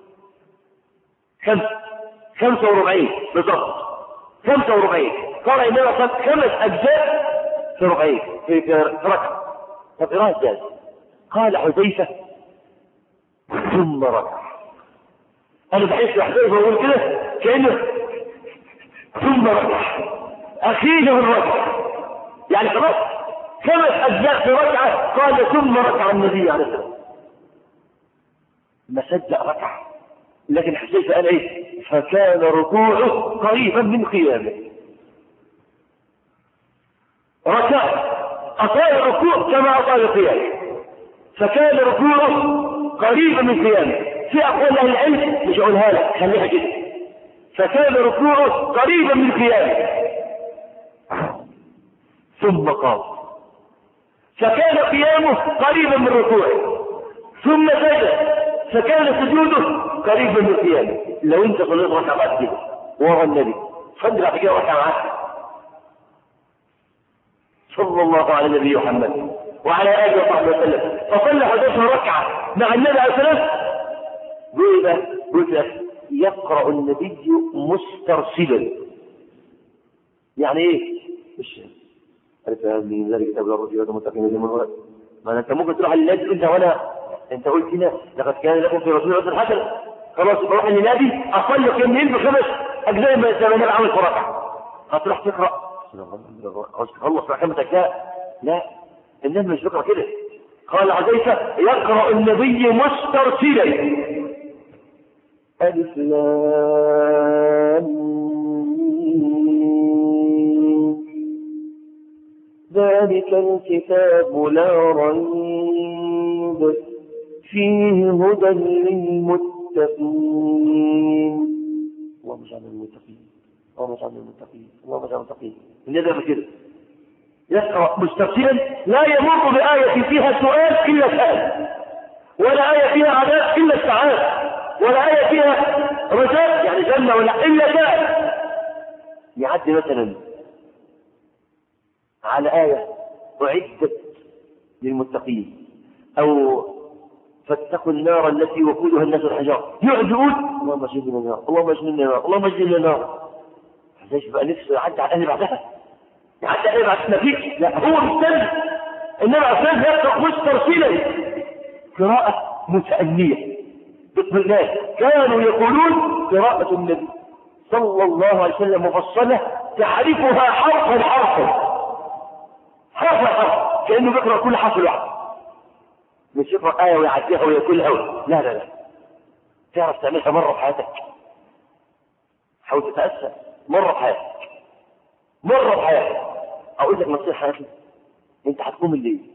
B: خمسه خمسه وربعين بالضبط خمسه وربعين قال النبي صلى خمس اجزاء في ربعين في في ركعه طب قراءه ازاي قال حذيفه ثم ركع انا بحس حذيفه بقول كده كانه ثم ركع أخير الركع يعني خلاص خمس أجزاء في ركعة قال ثم ركع النبي عليه الصلاة والسلام ما صدق ركع لكن حذيفة قال ايه فكان ركوعه قريبا من قيامه ركع أطال الركوع كما أطال القيام فكان ركوعه قريبا من قيامه في أقوال أهل العلم مش هقولها لك خليها كده فكان ركوعه قريبا من قيامه ثم قام فكان قيامه قريبا من ركوعه ثم سجد فكان سجوده قريبا من قيامه لو انت صليت ركعه بعد كده ورا النبي صلي بعد كده ركعة معاه صلى الله على النبي محمد وعلى آله وصحبه وسلم فصلى 11 ركعة مع النبي عليه الصلاة والسلام قول بقى قلت لك يقرأ النبي مسترسلا يعني ايه؟ مش ألف من ذلك كتاب الله رجل المتقين اللي من ما انت ممكن تروح للناس انت وانا انت قلت هنا لقد كان لكم في رسول الله حسن خلاص يبقى روح للنبي اصلي قيام بخمس اجزاء ما زي ما النبي عمل في ركعه هتروح تقرا عاوز تخلص رقمة اجزاء لا النبي مش بيقرا كده قال عزيزة يقرا النبي مسترسلا ألف لام ذلك الكتاب لا ريب فيه هدى للمتقين اللهم اجعلنا المتقين اللهم اجعلنا المتقين اللهم اجعلنا المتقين النبي كده يقرأ مسترسلا لا يمر بآية فيها سؤال إلا سأل ولا آية فيها عذاب إلا استعاذ ولا آية فيها رجاء يعني جنة ولا إلا سأل يعدي مثلا على آية أعدت للمتقين أو فاتقوا النار التي وقودها الناس والحجار يقعد يقول اللهم اجعلنا النار اللهم اجعلنا النار اللهم اجعلنا النار ليش بقى نفسه يعدي على الأهل بعدها يعدي على بعد ما فيش لا هو مستني النبي عليه الصلاة يقرأ مسترسلا قراءة متأنية باطمئنان كانوا يقولون قراءة النبي صلى الله عليه وسلم مفصلة تعرفها حرفا حرفا حرف حرف كأنه بيقرأ كل حرف لوحده مش يقرأ آية ويعديها وياكلها لا لا لا تعرف تعملها مرة في حياتك حاول تتأسى مرة في حياتك مرة في حياتك أقول لك نصيحة يا أخي أنت هتقوم الليل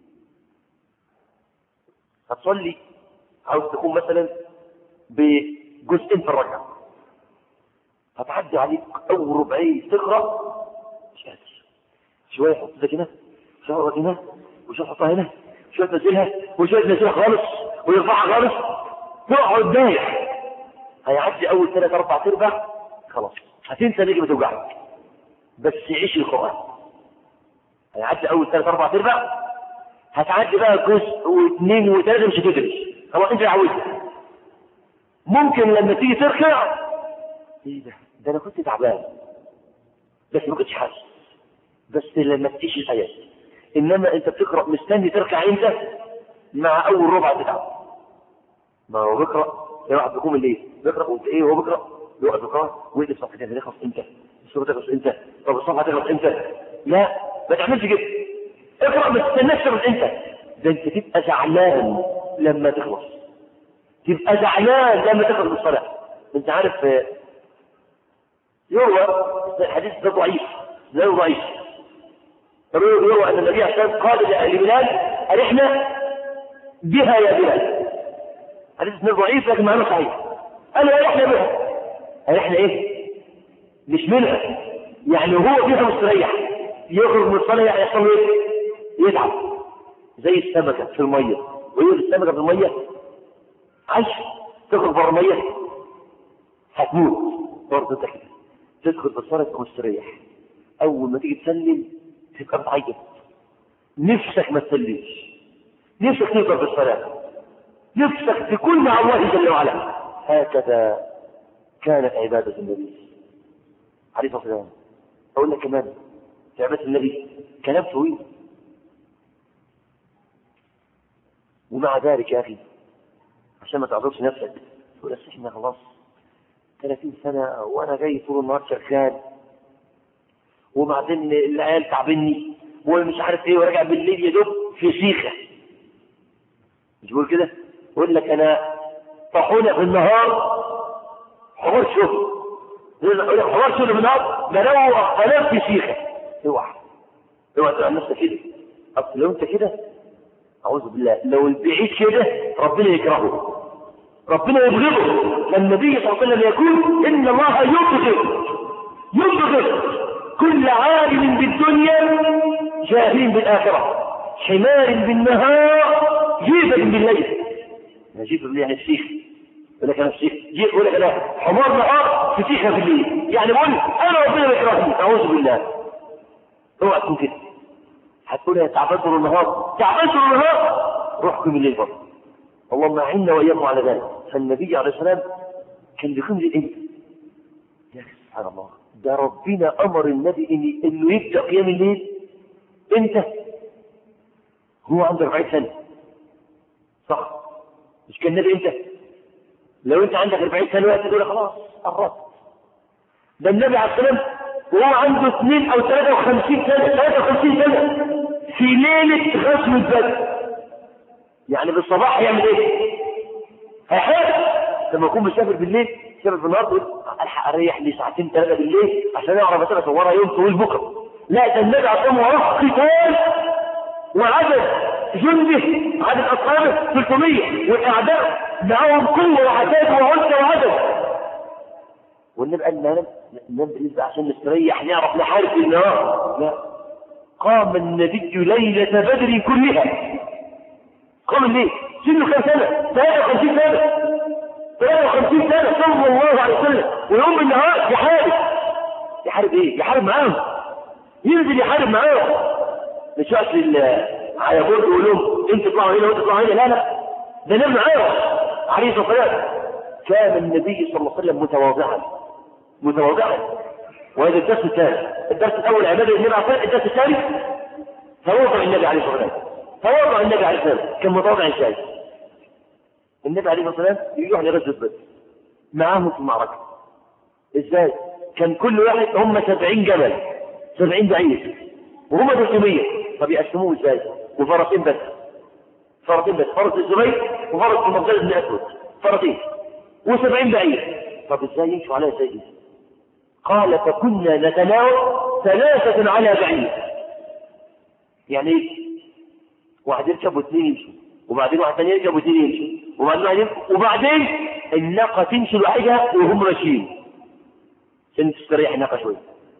B: هتصلي عاوز تقوم مثلا بجزئين في الركعة هتعدي عليك أول ربعين تقرأ مش قادر شوية يحط ده هنا شوية هنا وشوية تحطها هنا شوية تنزلها وشوية تنزلها خالص ويرفعها خالص تقعد دايح هيعدي أول ثلاث أربع أرباع خلاص هتنسى نجمة توجعك بس عيش القرآن هيعدي أول ثلاث أربع أرباع هتعدي بقى جزء واثنين وثلاثة مش هتدرس خلاص أنت عودت ممكن لما تيجي تركع إيه ده؟ ده أنا كنت تعبان بس ما كنتش حاسس بس لما تيجي الآيات إنما أنت بتقرأ مستني تركع أنت مع أول ربع تتعب ما هو بيقرأ زي واحد بيقوم الليل بيقرأ وأنت إيه هو بيقرأ يقعد يقرأ ويقلب صفحتين تخلص إمتى السورة تخلص إمتى طب الصفحة تخلص إمتى لا ما تعملش كده اقرأ ما تستناش تخلص إمتى ده أنت تبقى زعلان لما تخلص تبقى زعلان لما تخلص الصلاة أنت عارف يروى الحديث ده ضعيف لا ضعيف يروى أن النبي عليه الصلاة قال لأهل بلال أرحنا بها يا بلال حديث ضعيف لكن معناه صحيح قالوا أرحنا بها أرحنا إيه؟ مش منها يعني هو فيها مستريح يخرج من الصلاة يعني يحصل ايه؟ يتعب زي السمكة في المية ويقول السمكة في المية عايش تخرج بره المية هتموت برضه انت كده تدخل في الصلاة تبقى مستريح أول ما تيجي تسلم تبقى بتعيط نفسك ما تسلمش نفسك تفضل في الصلاة نفسك تكون مع الله جل وعلا هكذا كانت عبادة النبي عليه الصلاة والسلام أقول لك كمان في عبادة النبي كلام طويل ومع ذلك يا أخي عشان ما تعذرش نفسك تقول بس احنا خلاص 30 سنة وأنا جاي طول النهار شغال وبعدين العيال تعبني ومش عارف ايه وراجع بالليل يا دوب في سيخة مش بقول كده يقول لك أنا طحونة في النهار حوار شغل حوار شغل بالنهار بروح انام في سيخه اوعى اوعى تعمل نفسك كده اصل لو انت كده اعوذ بالله لو البعيد كده ربنا يكرهه ربنا يبغضه فالنبي صلى الله عليه وسلم يقول ان الله يبغض يبغض كل عالم بالدنيا جاهل بالاخره حمار بالنهار جيبا بالليل جيبا بالليل يعني السيخ يقول لك انا السيخ يقول لك انا حمار نهار فسيخة في الليل يعني بقول انا ربنا بيكرهني اعوذ بالله اوعى تكون كده هتقول يا تعبان طول النهار تعبان طول النهار روح قيم الليل برضه اللهم اعنا واياكم على ذلك فالنبي عليه السلام كان بيقيم الليل امتى؟ يا أخي سبحان الله ده ربنا امر النبي إن انه يبدا قيام الليل امتى؟ هو عنده 40 سنه صح مش كان النبي امتى؟ لو انت عندك 40 سنه وقت تقول خلاص قربت ده النبي عليه السلام وهو عنده 2 او 53 سنه 53 سنه في ليله غزوه بدر يعني بالصباح هيعمل ايه؟ هيحارب لما يكون مسافر بالليل مسافر بالنهار يقول الحق اريح لي ساعتين ثلاثه بالليل عشان اعرف مثلا اصورها يوم طويل بكره لا ده النبي عليه الصلاه والسلام وراه قتال وعدد جنده عدد اصحابه 300 والاعداء معاهم قوه وعتاد وعنف وعدد والنبي قال لنا ننام بالليل عشان نستريح نعرف نحارب في النهار لا قام النبي ليله بدر كلها قام الليل سنه كم سنه 53 سنه 53 سنه صلى الله عليه وسلم ويوم بالنهار يحارب يحارب ايه يحارب معاهم ينزل يحارب معاهم مش اصل على برد يقول لهم انتوا تطلعوا هنا وانتوا تطلعوا هنا لا لا ده نام معاهم عليه الصلاه والسلام كان النبي صلى الله عليه وسلم متواضعا متواضعا وهذا الدرس الثاني الدرس الاول عباده النبي عليه الصلاه الدرس الثاني تواضع النبي عليه الصلاه والسلام تواضع النبي عليه الصلاه والسلام كان متواضع ازاي النبي عليه الصلاه والسلام يروح لغزوه بدر معاهم في المعركه ازاي كان كل واحد هم 70 جبل 70 بعير وهم 300 طب يقسموه ازاي وفرسين بس فرسين بس فرس الزبير وفرس المقداد بن اسود فرسين و70 بعير طب ازاي يمشوا عليها ازاي قال فكنا نتناول ثلاثة على بعير يعني ايه واحد يركب واثنين يمشوا وبعدين واحد ثاني يركب واثنين يمشوا وبعدين واحد يمشوا وبعدين الناقة تمشي لوحدها وهم ماشيين عشان تستريح الناقة شوية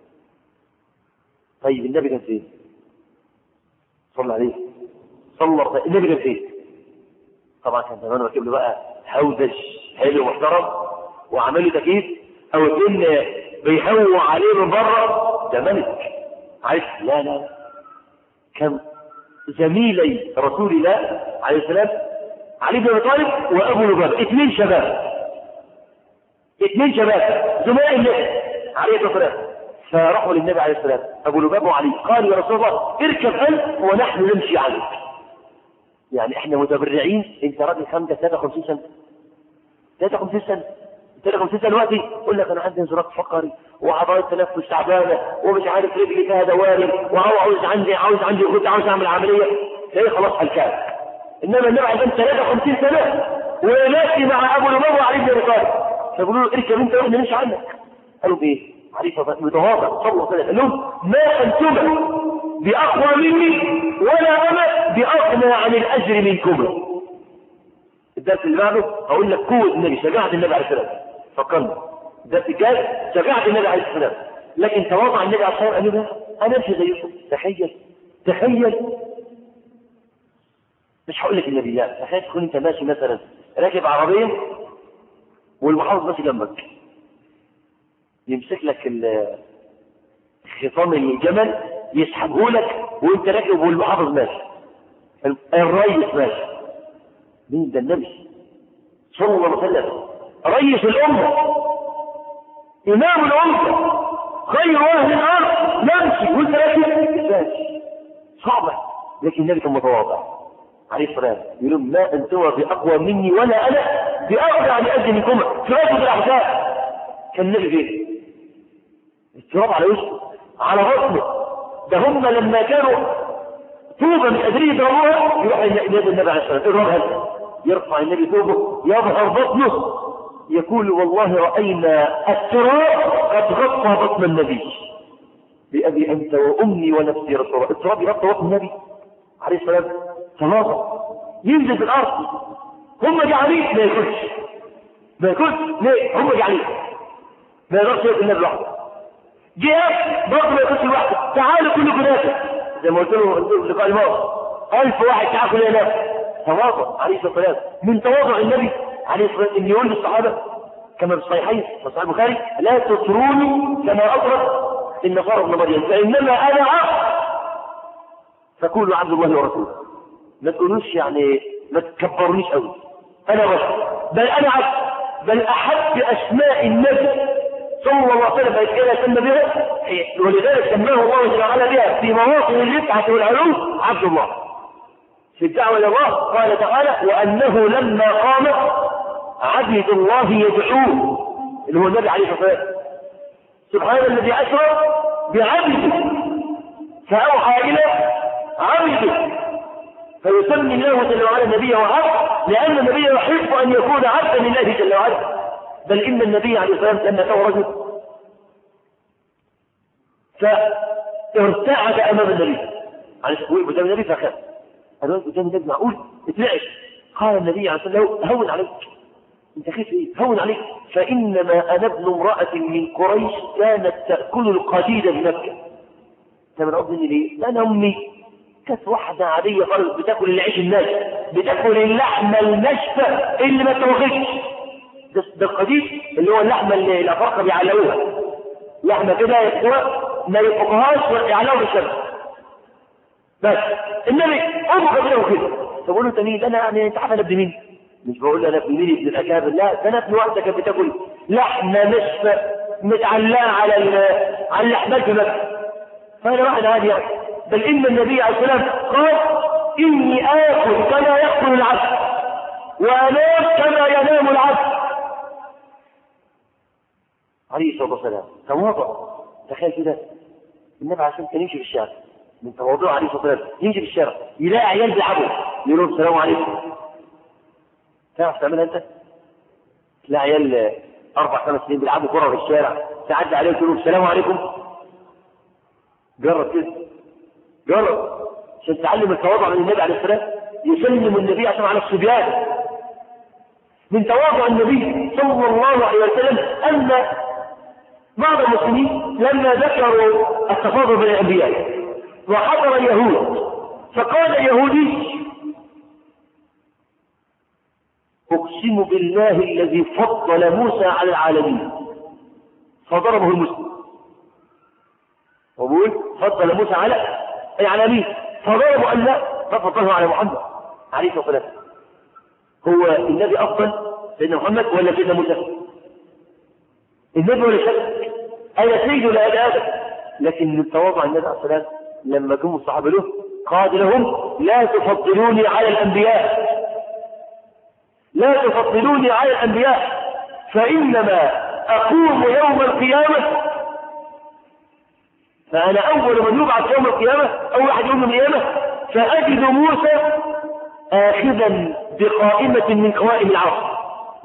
B: طيب النبي كان فين؟ صلى عليه صلى الله النبي كان فين؟ طبعا كان زمان راكب له بقى هودج حلو محترم وعمل له تكييف او اتنين بيهووا عليه من بره ده ملك عايز لا لا كان زميلي رسول الله عليه السلام علي بن ابي طالب وابو لبابه اثنين شباب اثنين شباب زملاء النبي عليه الصلاه والسلام فراحوا للنبي عليه السلام ابو لبابه وعلي قال يا رسول الله اركب انت ونحن نمشي عنك يعني احنا متبرعين انت راجل خمسه 53 سنه 53 سنه 53 سنه دلوقتي يقول لك انا عندي انزلاق فقري وعضلات تنفس تعبانه ومش عارف رجلي فيها دواري وعاوز عندي عاوز عندي كنت عاوز اعمل عمليه ايه خلاص هلكان انما النبي عندهم 53 سنه وماشي مع ابو لبابه وعلي بن ابي طالب فيقولوا له اركب انت واحنا نمشي عنك قالوا بايه؟ عليه متواضع صلى الله عليه وسلم قال لهم ما انتما باقوى مني ولا انا باغنى عن الاجر منكما الدرس اللي بعده اقول لك قوه النبي شجاعه النبي عليه السلام فكرنا الدرس الجاي شجاعه النبي عليه السلام لكن تواضع النبي عليه السلام قال له انا امشي زيكم تخيل تخيل مش هقول لك النبي لا تخيل تكون انت ماشي مثلا راكب عربيه والمحافظ ماشي جنبك يمسك لك خطام الجمل يسحبه لك وانت راكب والمحافظ ماشي الريس ماشي مين ده النبي صلى الله عليه وسلم رئيس الأمة إمام الأمة خير أهل الأرض نمشي وانت راكب ماشي صعبة لكن النبي كان متواضع عليه الصلاة يقول ما أنتم بأقوى مني ولا أنا بأقوى عن أجل منكم في غزوة الأحزاب كان النبي فين؟ التراب على وشه على بطنه ده هم لما كانوا طوبة من قادرين يضربوها يروح ينادي النبي عليه الصلاة والسلام اضربها يرفع النبي ثوبه يظهر بطنه يقول والله رأينا التراب قد غطى بطن النبي بأبي أنت وأمي ونفسي رسول الله التراب يغطى بطن النبي عليه السلام تواضع ينزل في الأرض هم جعلين ما ياكلش ما ياكلش ليه هم جعلين ما يقدرش ياكل النبي لوحده جهاد برضه ما ياكلش لوحده تعالوا كلكم ناكل زي ما قلت له في اللقاء الماضي ألف واحد تعالوا كلنا ناكل تواضع عليه الصلاه والسلام من تواضع النبي عليه الصلاه والسلام ان يقول للصحابه كما في الصحيحين في صحيح البخاري لا تطروني كما أطرت النصارى ابن مريم فإنما أنا عبد فكونوا عبد الله ورسوله ما تقولوش يعني ما تكبرونيش قوي أنا بشر بل أنا عبد بل أحب أسماء النبي صلى الله عليه وسلم إلى سمى بها ولذلك سماه الله جل وعلا بها في مواطن الرفعة والعلو عبد الله في الدعوة إلى الله قال تعالى وأنه لما قام عبد الله يدعوه اللي هو النبي عليه الصلاة والسلام سبحان الذي أسرى بعبده فأوحى إلى عبده فيسمي الله جل وعلا نبيه عبد لأن النبي يحب أن يكون عبدا لله جل وعلا بل إن النبي عليه الصلاة والسلام لما كان رجل فارتعد أمام النبي عليه الصلاة والسلام قدام النبي فخاف قال قدام النبي معقول اترعش قال النبي عليه الصلاة والسلام هون عليك انت خيف ايه هون عليك فإنما أنا ابن امرأة من قريش كانت تأكل القديد بمكة طب انا قصدي ليه؟ لأن أمي كانت واحدة عادية خالص بتاكل العيش الناشف بتاكل اللحمة الناشفة اللي ما توغلش ده, ده القديد اللي هو اللحمة اللي الأفارقة بيعلقوها لحمة كده يقوى ما يفقهاش ويعلقوا بالشمس بس النبي أمه كده وكده فبقول له انت مين؟ انا يعني انت عارف انا ابن مين؟ مش بقول له انا ابن مين ابن الاكابر لا ده انا ابن واحده كانت بتاكل لحمه ناشفه متعلقه على على اللحمات في مكه فانا واحد عادي يعني بل ان النبي عليه الصلاه والسلام قال اني اكل كما ياكل العبد وانام كما ينام العبد عليه الصلاه والسلام تواضع تخيل كده النبي عليه الصلاه كان يمشي في الشارع من تواضعه عليه الصلاه والسلام يمشي في الشارع يلاقي عيال بيلعبوا يقول لهم السلام عليكم تعرف تعملها انت؟ تلاقي عيال اربع خمس سنين بيلعبوا كره في الشارع تعدي عليهم تقول لهم السلام عليكم جرب كده جرب عشان تعلم التواضع من النبي عليه السلام يسلم النبي عشان على الصبيان من تواضع النبي صلى الله عليه وسلم ان بعض المسلمين لما ذكروا التفاضل بين الانبياء وحضر اليهود فقال اليهودي أقسم بالله الذي فضل موسى على العالمين فضربه المسلم وبقول فضل موسى على العالمين فضربه قال لا ففضله على محمد عليه الصلاة والسلام هو النبي أفضل سيدنا محمد ولا سيدنا موسى النبي ولا شك أنا سيد ولا أنا آدم لكن من تواضع النبي عليه الصلاة والسلام لما جم الصحابة له قال لهم لا تفضلوني على الأنبياء لا تفضلوني على الأنبياء فإنما أقوم يوم القيامة فأنا أول من يبعث يوم القيامة أول واحد يوم القيامة فأجد موسى آخذا بقائمة من قوائم العرش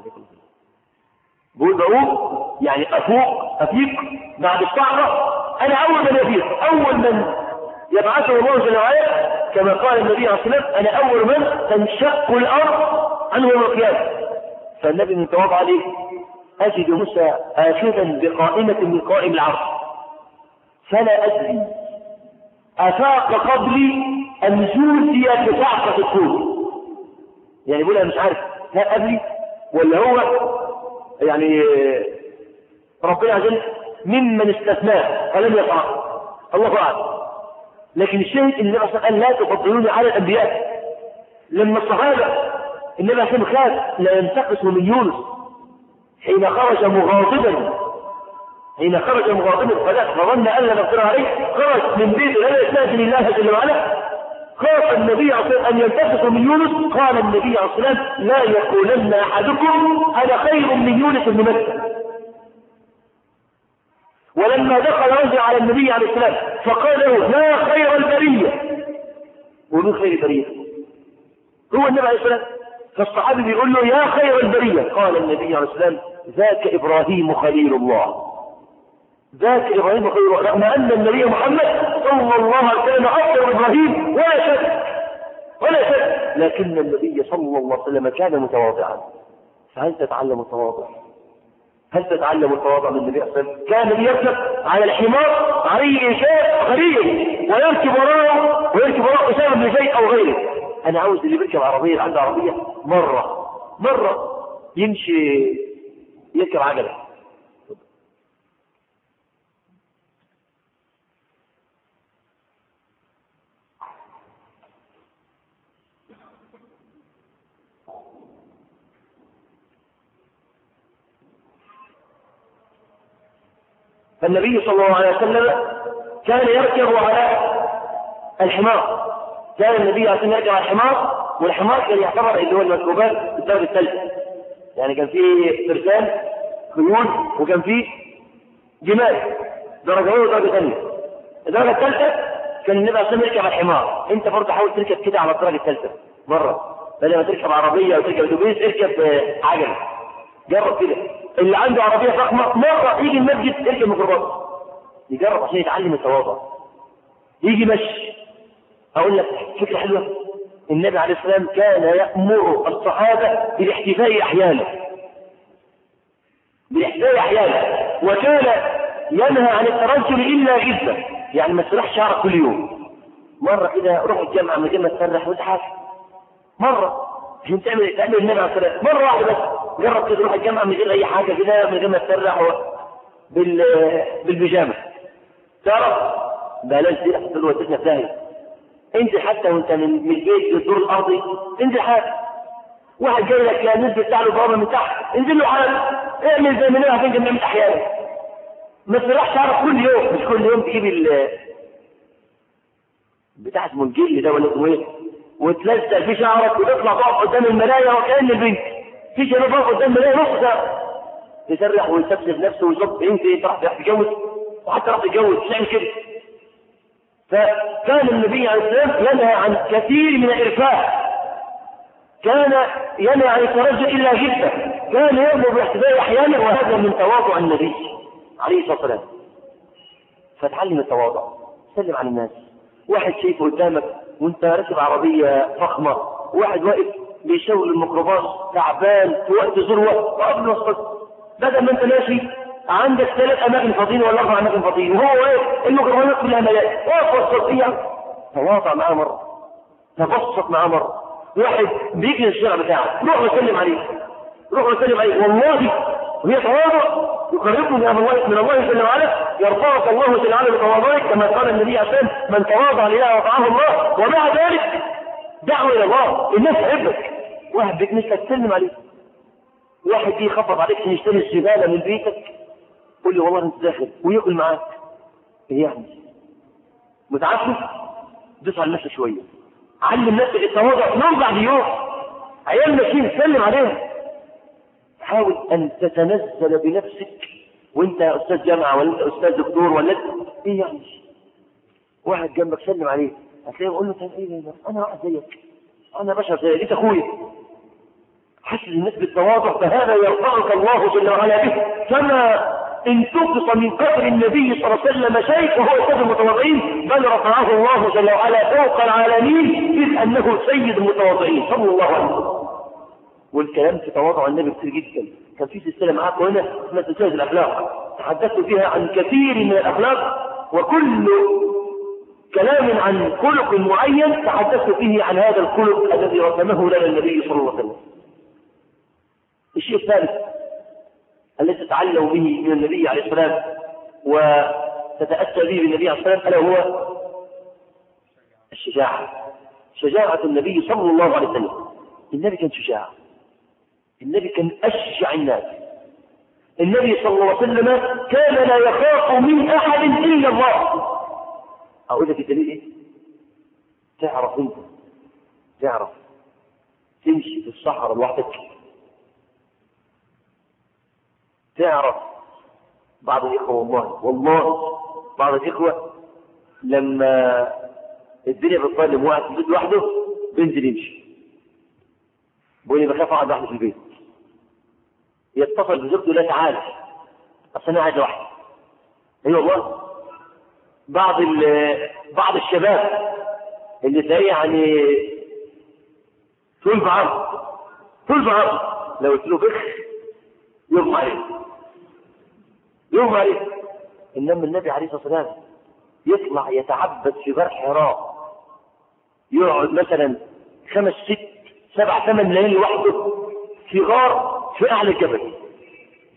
B: بقول بقوم يعني أفوق أفيق بعد الصعبة أنا أول من يفيق أول من يبعثه الله جل وعلا كما قال النبي عليه الصلاة والسلام أنا أول من تنشق الأرض عنه يوم القيامة فالنبي من تواضع عليه أجد موسى آخذا بقائمة من قائم العرش فلا أدري أفاق قبلي أم جوزي بصعقة الطول يعني بقول أنا مش عارف لا أدري ولا هو يعني ربنا عز وجل ممن استثناه فلم يقع الله أعلم لكن الشاهد ان النبي صلى الله عليه وسلم قال لا تفضلوني على الانبياء لما الصحابه النبي عليه الصلاه خاف لا ينتقص من يونس حين خرج مغاضبا حين خرج مغاضبا فظن ان لا نقدر عليه خرج من بيت لا يستاذن الله جل وعلا خاف النبي عليه الصلاه ان ينتقص من يونس قال النبي عليه الصلاه والسلام لا يقولن احدكم انا خير من يونس بن مكه ولما دخل رجل على النبي عليه السلام فقال له لا خير البرية ومن خير البرية هو النبي عليه السلام فالصحابي بيقول له يا خير البرية قال النبي عليه السلام ذاك إبراهيم خليل الله ذاك إبراهيم خليل الله رغم أن النبي محمد صلى الله عليه وسلم أفضل إبراهيم ولا شك ولا شك لكن النبي صلى الله عليه وسلم كان متواضعا فهل تتعلم التواضع هل تتعلم التواضع من النبي صلى الله عليه وسلم؟ كان يركب على الحمار عليه إنشاء غريب ويركب وراءه ويركب وراءه أسامة بن زيد أو غيره. أنا عاوز اللي بيركب عربية اللي عنده عربية مرة مرة يمشي يركب عجلة فالنبي صلى الله عليه وسلم كان يركب على الحمار كان النبي عليه الصلاه يركب على الحمار والحمار كان يعتبر اللي هو المركوبات الدرجه الثالثه يعني كان فيه فرسان خيول وكان فيه جمال درجه اولى ودرجه ثانيه الدرجه الثالثه كان النبي عليه الصلاه يركب على الحمار انت برضه حاول تركب كده على الدرجه الثالثه مره بدل ما تركب عربيه او تركب اتوبيس اركب عجله جرب كده اللي عنده عربيه فخمه مره يجي المسجد يركب ميكروباص يجرب عشان يتعلم التواضع يجي مشي اقول لك فكره حلوه النبي عليه السلام كان يامر الصحابه بالاحتفاء احيانا بالاحتفاء احيانا وكان ينهى عن الترجل الا غزه يعني ما تسرحش شعرك كل يوم مره كده روح الجامعه من غير ما تسرح وتحاسب مره عشان تعمل تعمل النبي عليه السلام مره واحده بس جرب كده تروح الجامعه من غير اي حاجه كده من غير ما تسرح و... بال... بالبيجامه تعرف بلاش دي احسن له ودتنا في داهيه انزل حتى وانت من من البيت للدور الارضي انزل حاجه واحد جاي لك يا نزل بتاع له بابا من تحت انزل له حاجه اعمل زي ما نبقى هتنزل نعمل احيانا ما تسرحش شعرك كل يوم مش كل يوم تجيب ال بتاع اسمه الجل ده ولا اسمه ايه وتلزق في شعرك وتطلع تقف قدام المرايه وكأن البنت في شباب واقف قدام المرايه نص ساعه يسرح ويسبسب نفسه ويصب انت راح راح تتجوز وحتى راح تتجوز تعمل كده فكان النبي عليه السلام ينهى عن كثير من الارفاع كان ينهى عن الترجل الا جدا كان يامر بالاحتفال احيانا وهذا من تواضع النبي عليه الصلاه والسلام فتعلم التواضع سلم على الناس واحد شايفه قدامك وانت راكب عربيه فخمه واحد واقف بيشاور الميكروباص تعبان في وقت ذروه وقبل وسط بدل ما انت ماشي عندك ثلاث اماكن فاضيين ولا اربع اماكن فاضيين وهو واقف الميكروباصات كلها ملاك واقف وسط ايه تواضع معاه مره تبسط معاه مره واحد بيجري الشارع بتاعك روح وسلم عليه روح وسلم عليه والله وهي تواضع يقربه من الله من الله جل وعلا يرفعك الله جل وعلا بتواضعك كما قال النبي عليه الصلاه والسلام من تواضع لله وطاعه الله ومع ذلك دعوه الى الله الناس تحبك واحد بيكنسك تسلم عليه واحد يجي يخبط عليك عشان يشتري الزباله من بيتك قول لي والله انت داخل وياكل معاك ايه يعني متعفف دوس على نفسك شويه علم نفسك التواضع يوم بعد يوم عيال ماشيين سلم عليهم حاول ان تتنزل بنفسك وانت يا استاذ جامعه ولا انت استاذ دكتور ولا انت ايه يعني واحد جنبك سلم عليه هتلاقيه يقول له طيب ايه ده انا واحد زيك انا بشر زيك انت اخويا حسس الناس بالتواضع فهذا يرفعك الله جل وعلا به كما ان تقص من قدر النبي صلى الله عليه وسلم شيء وهو قدر المتواضعين بل رفعه الله جل وعلا فوق العالمين اذ انه سيد المتواضعين صلى الله عليه وسلم والكلام في تواضع النبي كتير جدا كان في سلسله معاكم هنا اسمها سلسله الاخلاق تحدثت فيها عن كثير من الاخلاق وكل كلام عن خلق معين تحدثت فيه عن هذا الخلق الذي رسمه لنا النبي صلى الله عليه وسلم الشيء الثالث الذي تتعلم به من النبي عليه السلام وتتأسى به بالنبي عليه السلام ألا هو الشجاعة شجاعة النبي صلى الله عليه وسلم النبي كان شجاع النبي كان أشجع الناس النبي صلى الله عليه وسلم كان لا يخاف من أحد إلا الله أقول لك الدليل إيه؟ تعرف أنت تعرف تمشي في الصحراء لوحدك تعرف بعض الإخوة والله والله بعض الإخوة لما الدنيا بتظلم واحد في البيت لوحده بينزل يمشي بيقول لي بخاف اقعد لوحدي في البيت يتصل بزوجته لا تعالى اصل انا قاعد لوحدي اي والله بعض بعض الشباب اللي تلاقيه يعني طول بعرض طول بعرض لو قلت له بخ يغمى عليه يغمى عليه انما النبي عليه الصلاه والسلام يطلع يتعبد في غار حراء يقعد مثلا خمس ست سبع ثمان ليالي لوحده في غار في اعلى الجبل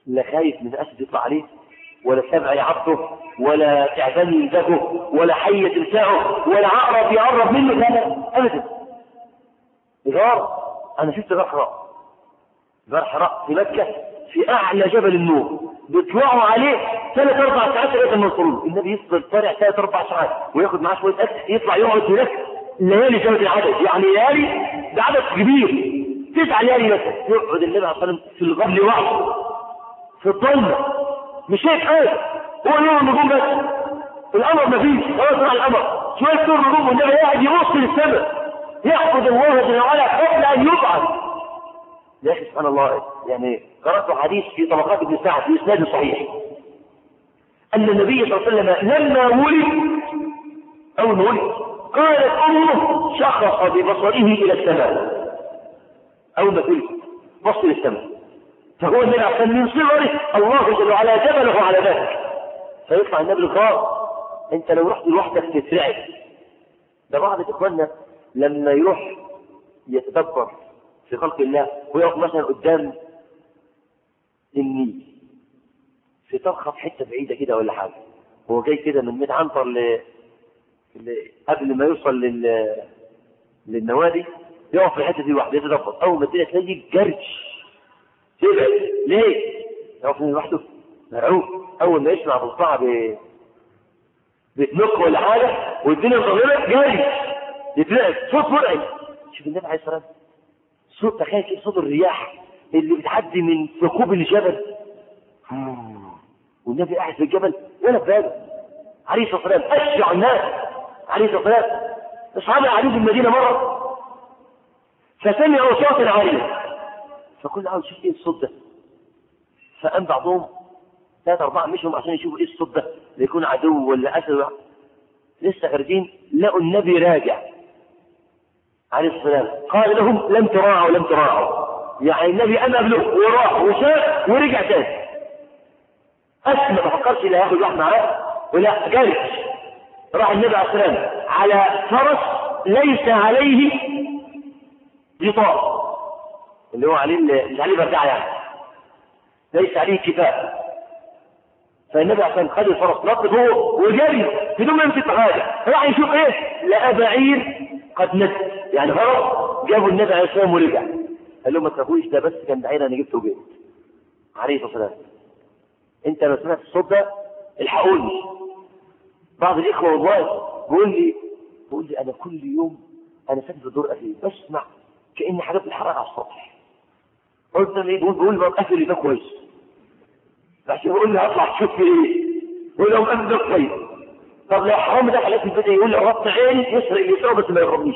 B: لا خايف من اسد يطلع عليه ولا سبع يعضه ولا تعبان يلدغه ولا حية تلسعه ولا عقرب يقرب منه لا لا ابدا غار انا شفت غار حراء غار حراء في مكة في اعلى جبل النور بيطلعوا عليه ثلاث اربع ساعات لغايه ما يوصلوا النبي يفضل طالع ثلاث اربع ساعات وياخد معاه شويه اكل يطلع يقعد هناك ليالي ذات العدد يعني ليالي ده عدد كبير تسع ليالي مثلا يقعد النبي عليه الصلاه والسلام في الغار لوحده في الظلمه مش شايف حاجه هو نور النجوم بس القمر مفيش خلاص طلع القمر شويه نور نجوم والنبي قاعد يبص للسماء يحفظ الله جل وعلا قبل ان يبعث يا اخي سبحان الله يعني قرات حديث في طبقات ابن سعد في اسناد صحيح ان النبي صلى الله عليه وسلم لما ولد اول ما ولد قالت امه شخص ببصره الى السماء اول ما ولد بص للسماء فهو النبي عشان من صغره الله جل وعلا جبله على ذلك فيطلع النبي الغار انت لو رحت لوحدك تترعب ده بعض اخواننا لما يروح يتدبر في خلق الله ويقف مثلا قدام النيل في طرخه في حته بعيده كده ولا حاجه هو جاي كده من ميت عنتر ل... ل... قبل ما يوصل لل... للنوادي يقف في الحته دي لوحده يتدبر اول ما الدنيا تلاقي جرش تبعد ليه؟ يقف لوحده مرعوب اول ما يسمع بالطاعه ب... بتنق ولا حاجه والدنيا مظلمه جري يترعب صوت مرعب شوف النبي عليه الصلاه والسلام صوت تخيل كده صوت الرياح اللي بتعدي من ثقوب الجبل والنبي قاعد في الجبل ولا في باله عليه الصلاه والسلام اشجع الناس عليه الصلاه والسلام اصحابه قاعدين في المدينه مره فسمعوا صوتا عاليا فكل عاوز يشوف ايه الصوت ده فقام بعضهم ثلاثة أربعة مشهم عشان يشوفوا ايه الصوت ده ليكون عدو ولا أسد ولا لسه خارجين لقوا النبي راجع عليه السلام قال لهم لم تراعوا لم تراعوا يعني النبي أنا قبله وراح وشاف ورجع تاني أسمى ما فكرش لا ياخد واحد معاه ولا جالس راح النبي عليه السلام على فرس ليس عليه غطاء اللي هو عليه اللي عليه بردعه يعني ليس عليه كفاء فالنبي عشان خد الفرس نط هو وجري بدون ما يمسك حاجه راح يشوف ايه لقى بعير قد نت يعني فرس جابوا النبي عليه السلام ورجع قال لهم ما تخافوش ده بس كان بعير انا جبته بيت عليه الصلاه والسلام انت لو سمعت الصوت ده الحقوني بعض الاخوه والله بيقول لي بيقول لي انا كل يوم انا ساكن في الدور الاخير بسمع كان حاجات بتتحرك على السطح قلت له بيقول بيقول ما قافل ده كويس عشان يقول لي هطلع تشوف في ايه يقول له مقفل ده كويس طب لو حرام ده عليك البيت يقول لي غطي عيني يسرق اللي يسرقه بس ما يغربنيش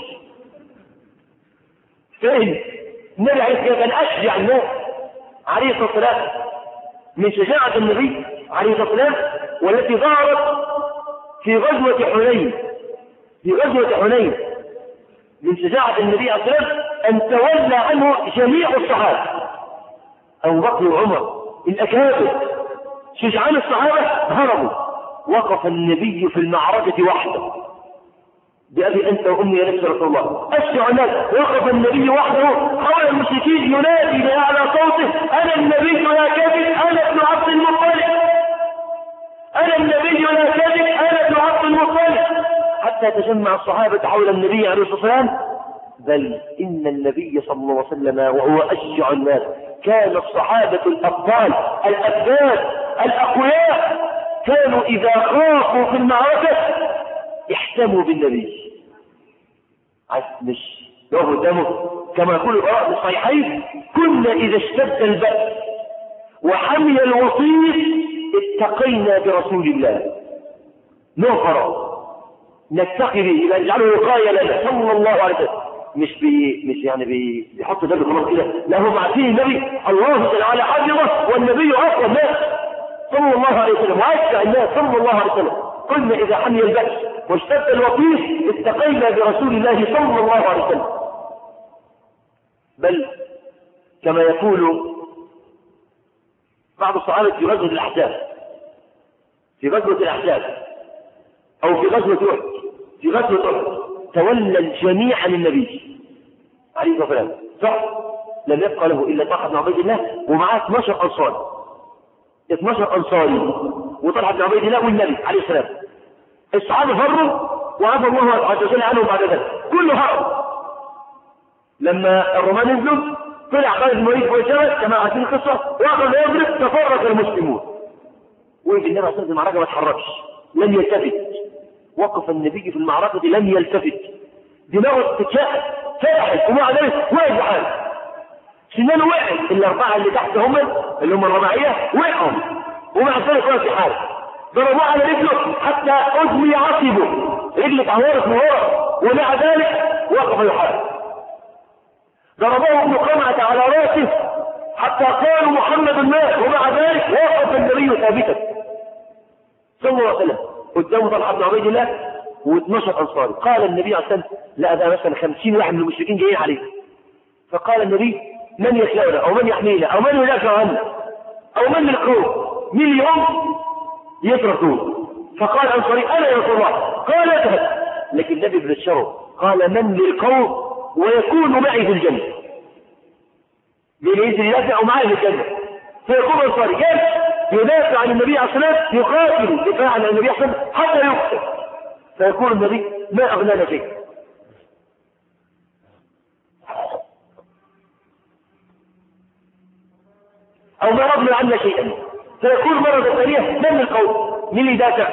B: فين النبي عليه الصلاه كان اشجع الناس عليه الصلاه والسلام من شجاعه النبي عليه الصلاه والسلام والتي ظهرت في غزوه حنين في غزوه حنين من شجاعة النبي عليه الصلاة والسلام أن تولى عنه جميع الصحابة أبو بكر وعمر الأكابر شجعان الصحابة هربوا وقف النبي في المعركة وحده بأبي أنت وأمي يا نبي رسول الله أشجع الناس وقف النبي وحده حول المشركين ينادي بأعلى صوته أنا النبي لا كذب أنا ابن عبد المطلب أنا النبي لا كذب أنا ابن عبد المطلب حتى تجمع الصحابة حول النبي عليه الصلاة والسلام بل إن النبي صلى الله عليه وسلم وهو أشجع الناس كان الصحابة الأبطال الأبداد الأقوياء كانوا إذا خافوا في المعركة يحتموا بالنبي عايز مش يقف قدامه كما يقول القراء في الصحيحين كنا إذا اشتد البأس وحمي الوصيف اتقينا برسول الله نغفر نتقي به نجعله وقايه لنا صلى الله عليه وسلم مش بي مش يعني بي بيحط النبي خلاص كده لا هم عارفين النبي الله جل وعلا حفظه والنبي اقوى الناس صلى الله عليه وسلم واشجع الناس صلى الله عليه وسلم قلنا اذا حمي البأس واشتد الوطيس اتقينا برسول الله صلى الله عليه وسلم بل كما يقول بعض الصحابه في غزوه الاحزاب في غزوه الاحزاب او في غزوه احد في غزوه احد تولى الجميع عن النبي عليه الصلاه والسلام صح لم يبقى له الا طلحه بن عبيد الله ومعاه 12 انصار 12 أنصاري وطلحة بن عبيد الله والنبي عليه السلام الصحابة فروا وعفى الله عز وجل عنهم بعد ذلك كله هرب لما الرومان نزلوا طلع خالد بن الوليد فوق الجبل كما عارفين القصة وأخذ يضرب تفرق المسلمون ويجي النبي عليه الصلاة المعركة ما اتحركش لم يلتفت وقف النبي في المعركة لم يلتفت دماغه تتشقق فتحت ومع ذلك وقف بحاله سنانه وقعت الأربعة اللي تحت هم اللي هم الرباعية وقعوا ومع ذلك وقف في حاله ضربوه على رجله حتى أدمي عصبه رجله اتعورت من ورا ومع ذلك وقف يحارب ضربوه ابن قمعة على راسه حتى قالوا محمد مات ومع ذلك وقف النبي ثابتا صلى الله عليه وسلم قدامه طلحه بن عبيد الله و12 انصاري قال النبي عليه الصلاه والسلام لا ده مثلا 50 واحد من المشركين جايين عليه فقال النبي من يكلأنا او من يحمينا او من يدافع عنا او من للقوم مين اليوم يتركون فقال انصاري انا يا رسول الله قال اذهب لكن النبي بشره قال من للقوم ويكون معي في الجنه بينزل يدافع معي في الجنه فيقوم انصاري جالس يدافع عن النبي عليه الصلاه والسلام يقاتل دفاعا عن النبي عليه الصلاه والسلام حتى يقتل فيقول النبي ما اغنانا شيء او ما رغنا عنا شيئا فيقول مرة ثانية من القوم من اللي يدافع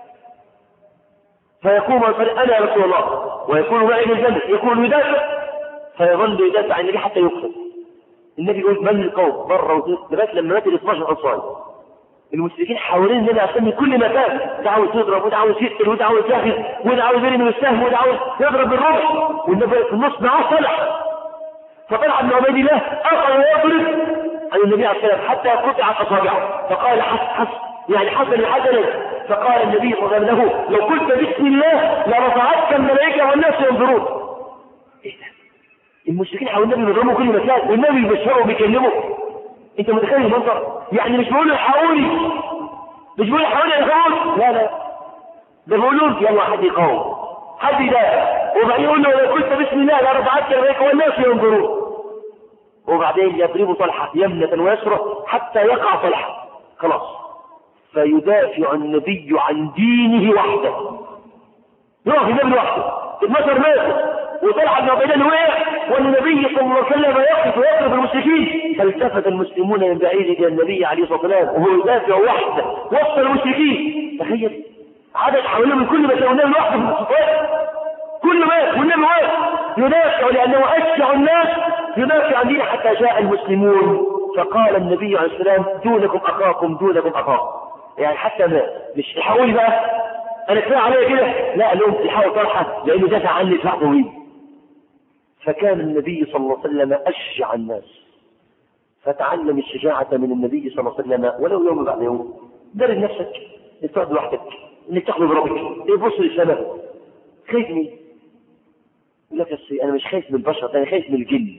B: فيقوم انا يا رسول الله ويكون معي في الجنة يكون يدافع فيظل يدافع عن النبي حتى يقتل النبي يقول من القوم بره لغايه لما مات ال 12 انصاري المشركين حوالين النبي عشان من كل مكان ده عاوز يضرب وده عاوز يقتل وده عاوز ياخذ وده عاوز يرمي بالسهم وده عاوز يضرب بالرمح والنبي في النص معاه طلع فطلع ابن عبيد الله اخذ يضرب عن النبي عليه الصلاه والسلام حتى قطعت اصابعه فقال حس حس يعني حسن الحسن فقال النبي صلى الله عليه وسلم له لو قلت بسم الله لرفعتك الملائكه والناس ينظرون ايه ده المشركين حول النبي بيضربوا كل مكان والنبي يبشره وبيكلمه انت متخيل المنظر يعني مش بيقول الحقوني مش بيقول الحقوني يا اخوان لا لا ده بيقولوا يلا حد يقاوم حد يدافع وبعدين يقول له لو قلت بسم الله لرفعتك الملائكه والناس ينظرون وبعدين يضرب طلحه يمنه ويسره حتى يقع طلحه خلاص فيدافع النبي عن دينه وحده يقف النبي وحده المصر مات وطلع بن عبيد وقع والنبي صلى الله عليه وسلم يقف ويضرب المشركين فالتفت المسلمون من بعيد الى النبي عليه الصلاه والسلام وهو يدافع وحده وسط المشركين تخيل عدد حواليه من كل مكان والنبي لوحده في الصفات كل مات والنبي واقف يدافع لانه اشجع الناس يدافع عن دينه حتى جاء المسلمون فقال النبي عليه السلام دونكم اخاكم دونكم اخاكم يعني حتى ما مش الحقوني بقى انا كفايه عليا كده لا لهم الحقوا طلحه لانه دافع عني دفاع طويل فكان النبي صلى الله عليه وسلم أشجع الناس فتعلم الشجاعة من النبي صلى الله عليه وسلم ولو يوم بعد يوم درب نفسك انك تقعد لوحدك انك تاخذ بربك تبص للسماء خايف مين؟ يقول لك بس انا مش خايف من البشر انا خايف من الجن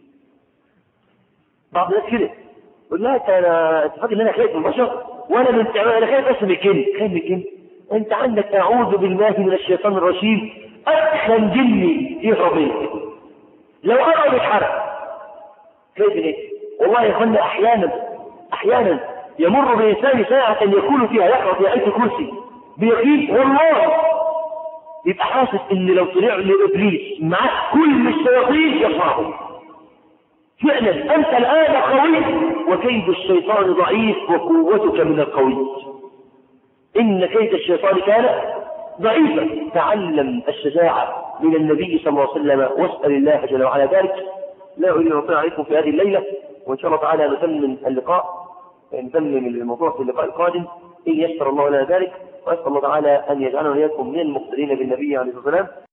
B: بعض الناس كده يقول لا انا انت فاكر ان انا خايف من البشر وانا من انا خايف بس من الجن خايف من الجن انت عندك اعوذ بالله من الشيطان الرجيم ادخل جني يهرب منك لو قرب يتحرك كيف ليه؟ والله يا اخوانا احيانا احيانا يمر بانسان ساعة يكون فيها يقرا في آية الكرسي بيقين والله يبقى حاسس ان لو طلع لابليس معاه كل الشياطين يصعبوا فعلا انت الان قوي وكيد الشيطان ضعيف وقوتك من القوي ان كيد الشيطان كان ضعيفا تعلم الشجاعة من النبي صلى الله عليه وسلم واسأل الله جل وعلا ذلك لا أريد أن أطيع عليكم في هذه الليلة وإن شاء الله تعالى نتمم اللقاء نتمم الموضوع في اللقاء القادم إن يسر الله لنا ذلك وأسأل الله تعالى أن يجعلنا وإياكم من المقتدين بالنبي عليه الصلاة والسلام